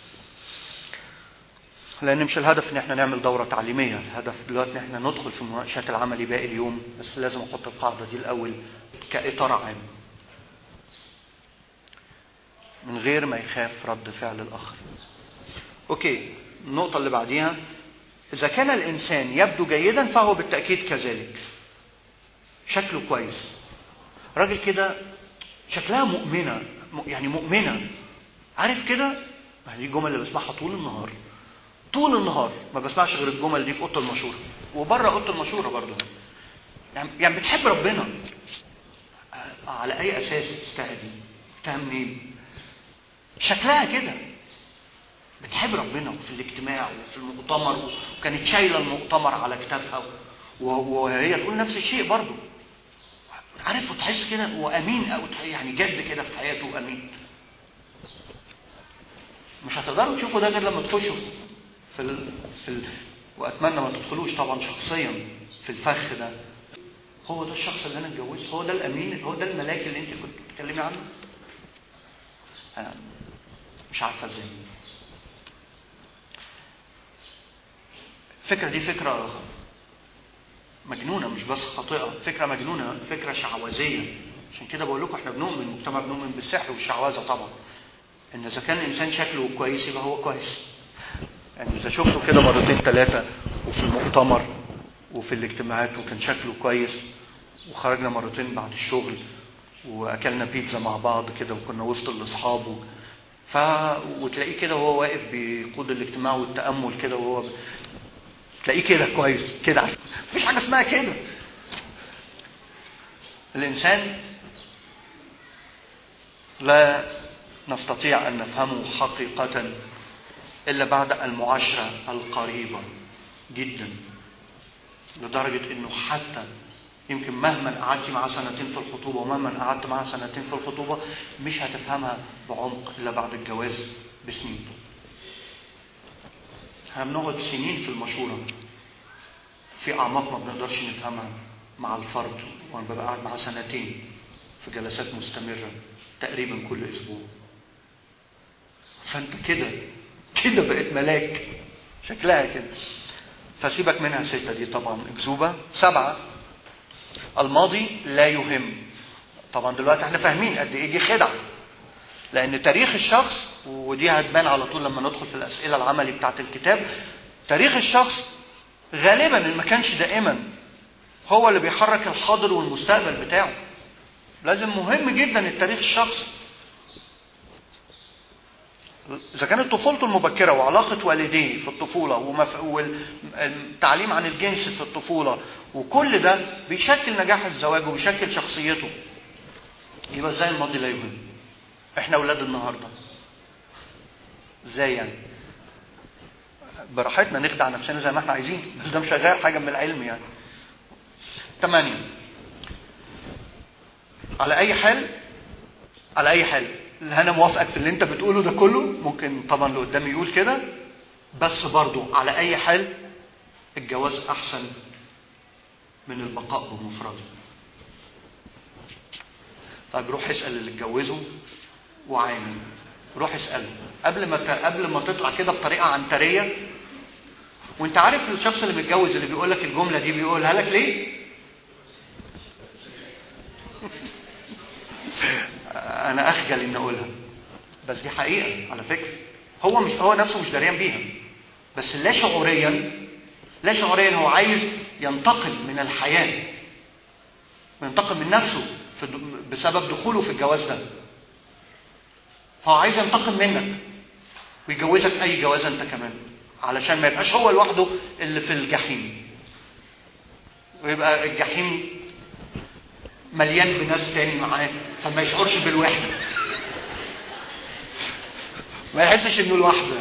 لان مش الهدف ان احنا نعمل دوره تعليميه الهدف دلوقتي ان احنا ندخل في مناقشات العملي باقي اليوم بس لازم احط القاعده دي الاول كاطار عام من غير ما يخاف رد فعل الاخر اوكي النقطه اللي بعديها إذا كان الإنسان يبدو جيدا فهو بالتأكيد كذلك شكله كويس راجل كده شكلها مؤمنة يعني مؤمنة عارف كده دي الجمل اللي بسمعها طول النهار طول النهار ما بسمعش غير الجمل دي في اوضه المشوره وبره اوضه المشوره برضه يعني يعني بتحب ربنا على اي اساس تستهدي منين شكلها كده بتحب ربنا وفي الاجتماع وفي المؤتمر وكانت شايله المؤتمر على كتافها وهي تقول نفس الشيء برضه عارف وتحس كده وامين او يعني جد كده في حياته امين مش هتقدروا تشوفوا ده غير لما تخشوا في ال... في ال... واتمنى ما تدخلوش طبعا شخصيا في الفخ ده هو ده الشخص اللي انا اتجوزه هو ده الامين هو ده الملاك اللي انت كنت بتتكلمي عنه أنا مش عارفه ازاي الفكره دي فكره مجنونه مش بس خاطئه فكره مجنونه فكره شعوذيه عشان كده بقول لكم احنا بنؤمن مجتمع بنؤمن بالسحر والشعوذه طبعا ان اذا كان الانسان شكله كويس يبقى هو كويس يعني اذا شفته كده مرتين ثلاثه وفي المؤتمر وفي الاجتماعات وكان شكله كويس وخرجنا مرتين بعد الشغل واكلنا بيتزا مع بعض كده وكنا وسط الاصحاب ف وتلاقيه كده وهو واقف بيقود الاجتماع والتامل كده وهو تلاقيه كده كويس كده مفيش حاجه اسمها كده الانسان لا نستطيع ان نفهمه حقيقه الا بعد المعاشره القريبه جدا لدرجه انه حتى يمكن مهما قعدت معاه سنتين في الخطوبه ومهما قعدت معاه سنتين في الخطوبه مش هتفهمها بعمق الا بعد الجواز بسنين احنا بنقعد سنين في المشوره في اعماق ما بنقدرش نفهمها مع الفرد وانا ببقى قاعد معاه سنتين في جلسات مستمره تقريبا كل اسبوع فانت كده كده بقت ملاك شكلها كده فسيبك منها الستة دي طبعا اكذوبة سبعة الماضي لا يهم طبعا دلوقتي احنا فاهمين قد ايه دي خدعه لان تاريخ الشخص ودي هتبان على طول لما ندخل في الاسئله العملي بتاعت الكتاب تاريخ الشخص غالبا ان ما كانش دائما هو اللي بيحرك الحاضر والمستقبل بتاعه لازم مهم جدا التاريخ الشخصي إذا كانت طفولته المبكرة وعلاقة والديه في الطفولة ومف... والتعليم عن الجنس في الطفولة وكل ده بيشكل نجاح الزواج وبيشكل شخصيته يبقى ازاي الماضي لا يهم احنا اولاد النهارده ازاي يعني براحتنا نخدع نفسنا زي ما احنا عايزين بس ده مش هيغير حاجه من العلم يعني ثمانية على اي حال على اي حال انا موافقك في اللي انت بتقوله ده كله ممكن طبعا اللي قدامي يقول كده بس برضو على اي حال الجواز احسن من البقاء بمفرده طيب روح اسال اللي اتجوزوا وعامل روح اساله قبل ما ت... قبل ما تطلع كده بطريقه عنتريه وانت عارف الشخص اللي متجوز اللي بيقول لك الجمله دي بيقولها لك ليه انا اخجل ان اقولها بس دي حقيقه على فكره هو مش هو نفسه مش دريان بيها بس لا شعوريا لا شعوريا هو عايز ينتقم من الحياه ينتقم من نفسه في بسبب دخوله في الجواز ده فهو عايز ينتقم منك ويجوزك اي جواز انت كمان علشان ما يبقاش هو لوحده اللي في الجحيم ويبقى الجحيم مليان بناس تاني معاه فما يشعرش بالوحده ما يحسش انه لوحده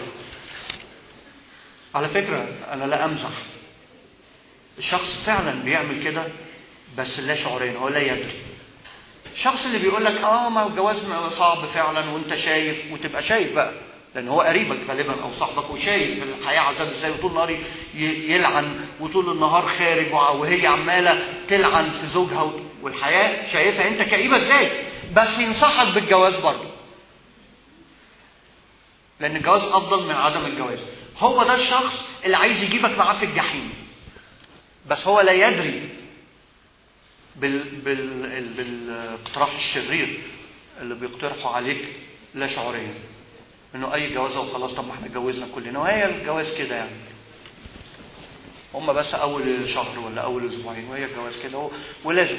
على فكره انا لا امزح الشخص فعلا بيعمل كده بس لا شعوريا هو لا يدري الشخص اللي بيقول لك اه ما الجواز صعب فعلا وانت شايف وتبقى شايف بقى لان هو قريبك غالبا او صاحبك وشايف الحياه عذاب ازاي وطول النهار يلعن وطول النهار خارج وهي عماله تلعن في زوجها والحياه شايفها انت كئيبه ازاي بس ينصحك بالجواز برضه لان الجواز افضل من عدم الجواز هو ده الشخص اللي عايز يجيبك معاه في الجحيم بس هو لا يدري بال... بال... بالاقتراح الشرير اللي بيقترحه عليك لا شعوريا انه اي جوازه وخلاص طب ما احنا اتجوزنا كلنا وهي الجواز كده يعني هم بس اول شهر ولا اول اسبوعين وهي الجواز كده و... ولازم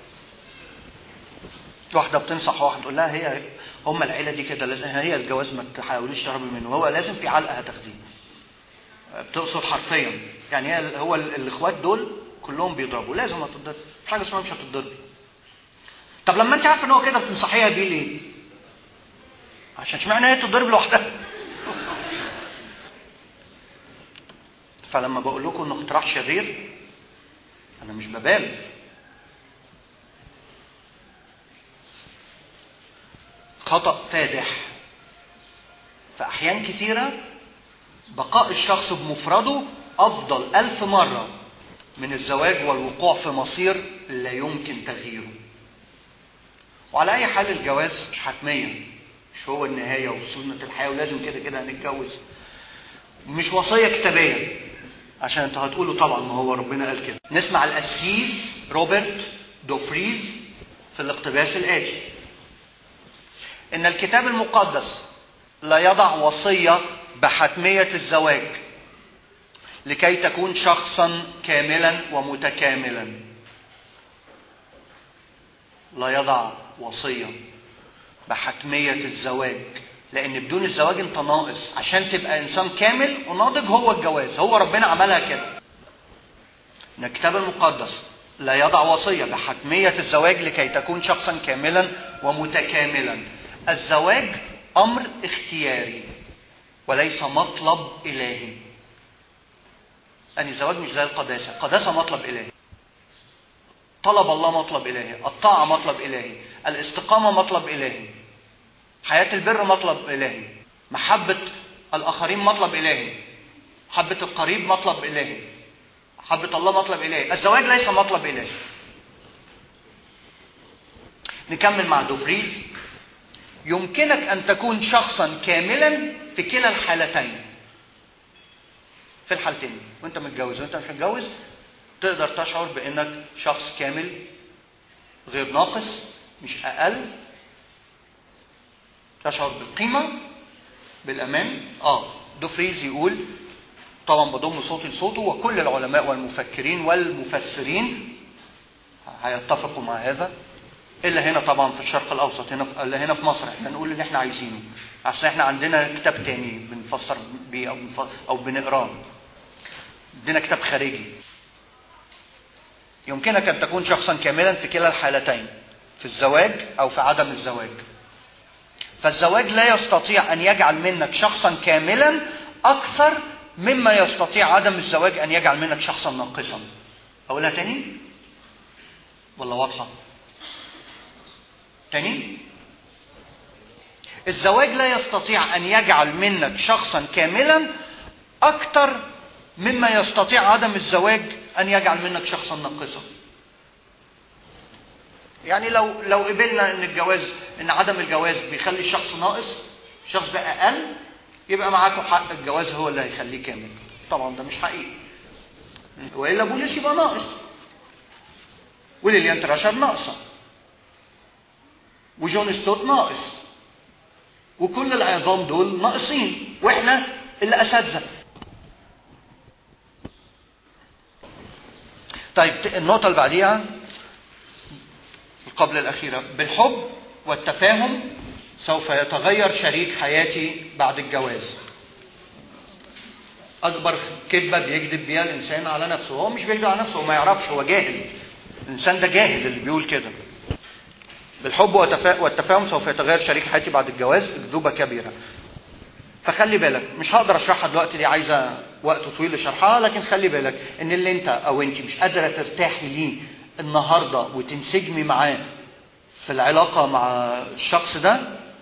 واحده بتنصح واحده تقول لها هي هم العيله دي كده لازم هي الجواز ما تحاوليش تهربي منه هو لازم في علقه هتاخديه بتقصد حرفيا يعني هي هو الاخوات دول كلهم بيضربوا لازم هتضرب مش حاجه اسمها مش هتضرب طب لما انت عارفه ان هو كده بتنصحيها بيه ليه عشان اشمعنى هي تتضرب لوحدها فلما بقول لكم انه اقتراح شرير انا مش ببالغ خطأ فادح في أحيان كتيرة بقاء الشخص بمفرده أفضل ألف مرة من الزواج والوقوع في مصير لا يمكن تغييره وعلى أي حال الجواز مش حتمية مش هو النهاية وسنة الحياة ولازم كده كده هنتجوز مش وصية كتابية عشان انتوا هتقولوا طبعا ما هو ربنا قال كده نسمع القسيس روبرت دوفريز في الاقتباس الآتي إن الكتاب المقدس لا يضع وصية بحتمية الزواج لكي تكون شخصا كاملا ومتكاملا لا يضع وصية بحتمية الزواج لأن بدون الزواج أنت ناقص عشان تبقى إنسان كامل وناضج هو الجواز هو ربنا عملها كده إن الكتاب المقدس لا يضع وصية بحتمية الزواج لكي تكون شخصا كاملا ومتكاملا الزواج امر اختياري وليس مطلب الهي ان الزواج مش زي القداسه القداسه مطلب الهي طلب الله مطلب الهي الطاعه مطلب الهي الاستقامه مطلب الهي حياه البر مطلب الهي محبه الاخرين مطلب الهي محبه القريب مطلب الهي محبه الله مطلب الهي الزواج ليس مطلب الهي نكمل مع دوفريز يمكنك ان تكون شخصا كاملا في كلا الحالتين في الحالتين وانت متجوز وانت مش متجوز تقدر تشعر بانك شخص كامل غير ناقص مش اقل تشعر بالقيمه بالامان اه دوفريز يقول طبعا بضم صوتي لصوته وكل العلماء والمفكرين والمفسرين هيتفقوا مع هذا الا هنا طبعا في الشرق الاوسط هنا في الا هنا في مصر احنا نقول اللي احنا عايزينه عشان احنا عندنا كتاب تاني بنفسر بيه او بنف... او بنقراه عندنا كتاب خارجي يمكنك ان تكون شخصا كاملا في كلا الحالتين في الزواج او في عدم الزواج فالزواج لا يستطيع ان يجعل منك شخصا كاملا اكثر مما يستطيع عدم الزواج ان يجعل منك شخصا ناقصا اقولها تاني ولا واضحه تاني الزواج لا يستطيع ان يجعل منك شخصا كاملا اكثر مما يستطيع عدم الزواج ان يجعل منك شخصا ناقصا يعني لو لو قبلنا ان الجواز ان عدم الجواز بيخلي الشخص ناقص الشخص ده اقل يبقى معاكم حق الجواز هو اللي هيخليه كامل طبعا ده مش حقيقي والا بوليس يبقى ناقص وليليان تراشر ناقصه وجون ستوت ناقص وكل العظام دول ناقصين واحنا اللي اساتذه طيب النقطه اللي بعديها قبل الاخيره بالحب والتفاهم سوف يتغير شريك حياتي بعد الجواز اكبر كذبه بيكذب بيها الانسان على نفسه هو مش بيكذب على نفسه هو ما يعرفش هو جاهل الانسان ده جاهل اللي بيقول كده بالحب والتفاهم سوف يتغير شريك حياتي بعد الجواز اكذوبه كبيره فخلي بالك مش هقدر اشرحها دلوقتي دي عايزه وقت طويل لشرحها لكن خلي بالك ان اللي انت او انت مش قادره ترتاحي ليه النهارده وتنسجمي معاه في العلاقه مع الشخص ده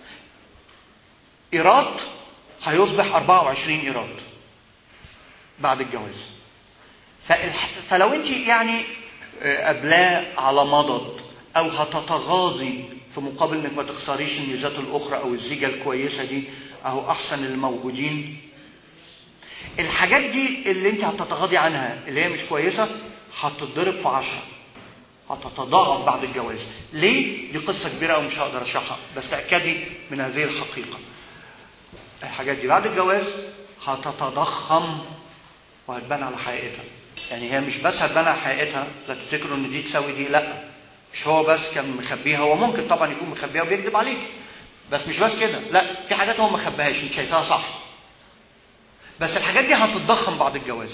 ايراد هيصبح 24 ايراد بعد الجواز فالح... فلو انت يعني قبلاه على مضض او هتتغاضي في مقابل انك ما تخسريش الميزات الاخرى او الزيجه الكويسه دي اهو احسن الموجودين الحاجات دي اللي انت هتتغاضي عنها اللي هي مش كويسه هتتضرب في عشرة هتتضاعف بعد الجواز ليه دي قصه كبيره ومش هقدر اشرحها بس تاكدي من هذه الحقيقه الحاجات دي بعد الجواز هتتضخم وهتبان على حقيقتها يعني هي مش بس هتبان على حقيقتها لا تفتكروا ان دي تساوي دي لا مش هو بس كان مخبيها هو ممكن طبعا يكون مخبيها وبيكذب عليك بس مش بس كده لا في حاجات هو ما خباهاش انت شايفاها صح بس الحاجات دي هتتضخم بعد الجواز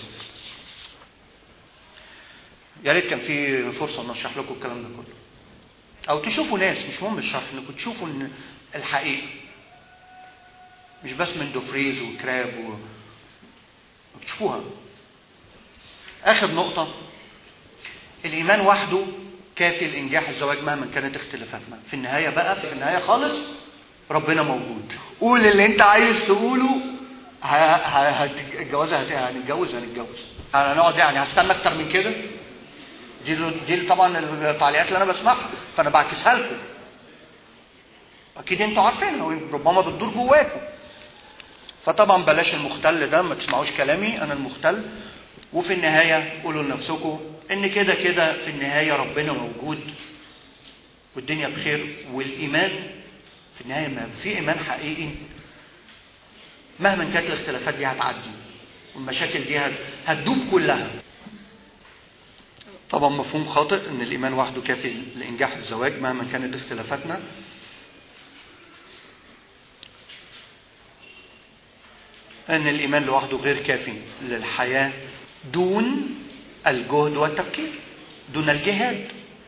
يا ريت كان في فرصه ان اشرح لكم الكلام ده كله او تشوفوا ناس مش مهم الشرح انكم تشوفوا ان الحقيقه مش بس من دوفريز وكراب و... تشوفوها اخر نقطه الايمان وحده كافي لانجاح الزواج مهما كانت اختلافاتنا في النهايه بقى في النهايه خالص ربنا موجود قول اللي انت عايز تقوله الجواز هنتجوز هنتجوز هنقعد يعني هستنى اكتر من كده دي دي طبعا التعليقات اللي انا بسمعها فانا بعكسها لكم اكيد انتوا عارفين ربما بتدور جواكم فطبعا بلاش المختل ده ما تسمعوش كلامي انا المختل وفي النهايه قولوا لنفسكم ان كده كده في النهايه ربنا موجود والدنيا بخير والايمان في النهايه ما في ايمان حقيقي مهما كانت الاختلافات دي هتعدي والمشاكل دي هتدوب كلها طبعا مفهوم خاطئ ان الايمان وحده كافي لانجاح الزواج مهما كانت اختلافاتنا ان الايمان لوحده غير كافي للحياه دون الجهد والتفكير دون الجهاد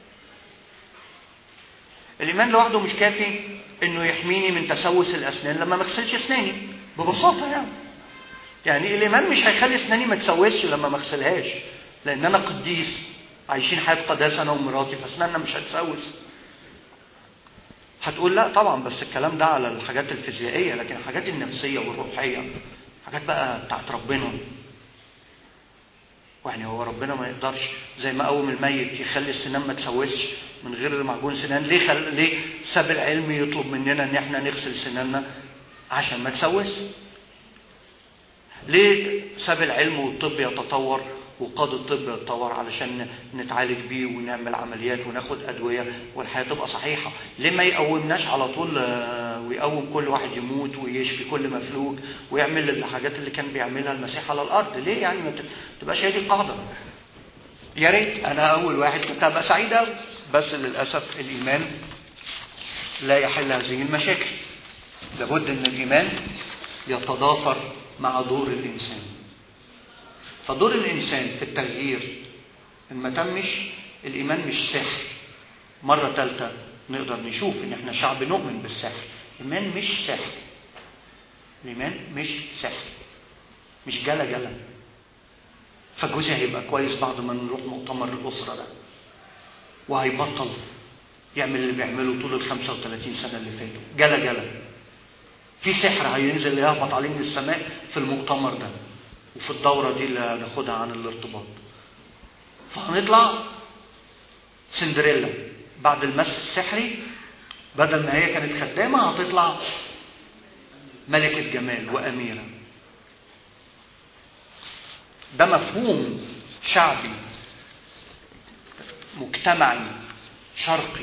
الايمان لوحده مش كافي انه يحميني من تسوس الاسنان لما ما اغسلش اسناني ببساطه يعني يعني الايمان مش هيخلي اسناني ما تسوسش لما ما اغسلهاش لان انا قديس عايشين حياه قداسه انا ومراتي فاسناننا مش هتسوس هتقول لا طبعا بس الكلام ده على الحاجات الفيزيائيه لكن الحاجات النفسيه والروحيه حاجات بقى بتاعت ربنا يعني هو ربنا ما يقدرش زي ما قوم الميت يخلي السنان ما تسوسش من غير معجون سنان ليه خل... ليه ساب العلم يطلب مننا ان احنا نغسل سناننا عشان ما تسوس ليه ساب العلم والطب يتطور وقاد الطب يتطور علشان نتعالج بيه ونعمل عمليات وناخد ادويه والحياه تبقى صحيحه ليه ما يقومناش على طول آه، ويقوم كل واحد يموت ويشفي كل مفلوج ويعمل الحاجات اللي كان بيعملها المسيح على الارض ليه يعني ما تبقاش هي دي القاعده يا ريت انا اول واحد كنت هبقى سعيد قوي بس للاسف الايمان لا يحل هذه المشاكل لابد ان الايمان يتضافر مع دور الانسان فدور الانسان في التغيير ان ما تمش الايمان مش سحر مره ثالثه نقدر نشوف ان احنا شعب نؤمن بالسحر الايمان مش سحر الايمان مش سحر مش جلا جلا فجوزي هيبقى كويس بعد ما نروح مؤتمر الاسره ده وهيبطل يعمل اللي بيعمله طول ال 35 سنه اللي فاتوا جلا جلا في سحر هينزل يهبط عليه من السماء في المؤتمر ده وفي الدورة دي اللي هناخدها عن الارتباط فهنطلع سندريلا بعد المس السحري بدل ما هي كانت خدامة هتطلع ملكة جمال وأميرة ده مفهوم شعبي مجتمعي شرقي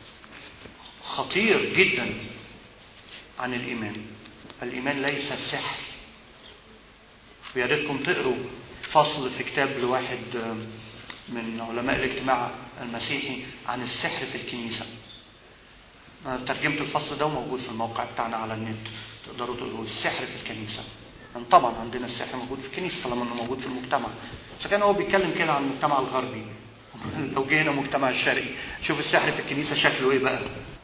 خطير جدا عن الإيمان الإيمان ليس السحر ويا ريتكم تقروا فصل في كتاب لواحد من علماء الاجتماع المسيحي عن السحر في الكنيسة أنا ترجمت الفصل ده وموجود في الموقع بتاعنا على النت تقدروا تقروا السحر في الكنيسة يعني طبعا عندنا السحر موجود في الكنيسة طالما انه موجود في المجتمع بس كان هو بيتكلم كده عن المجتمع الغربي لو جينا المجتمع الشرقي شوف السحر في الكنيسة شكله ايه بقى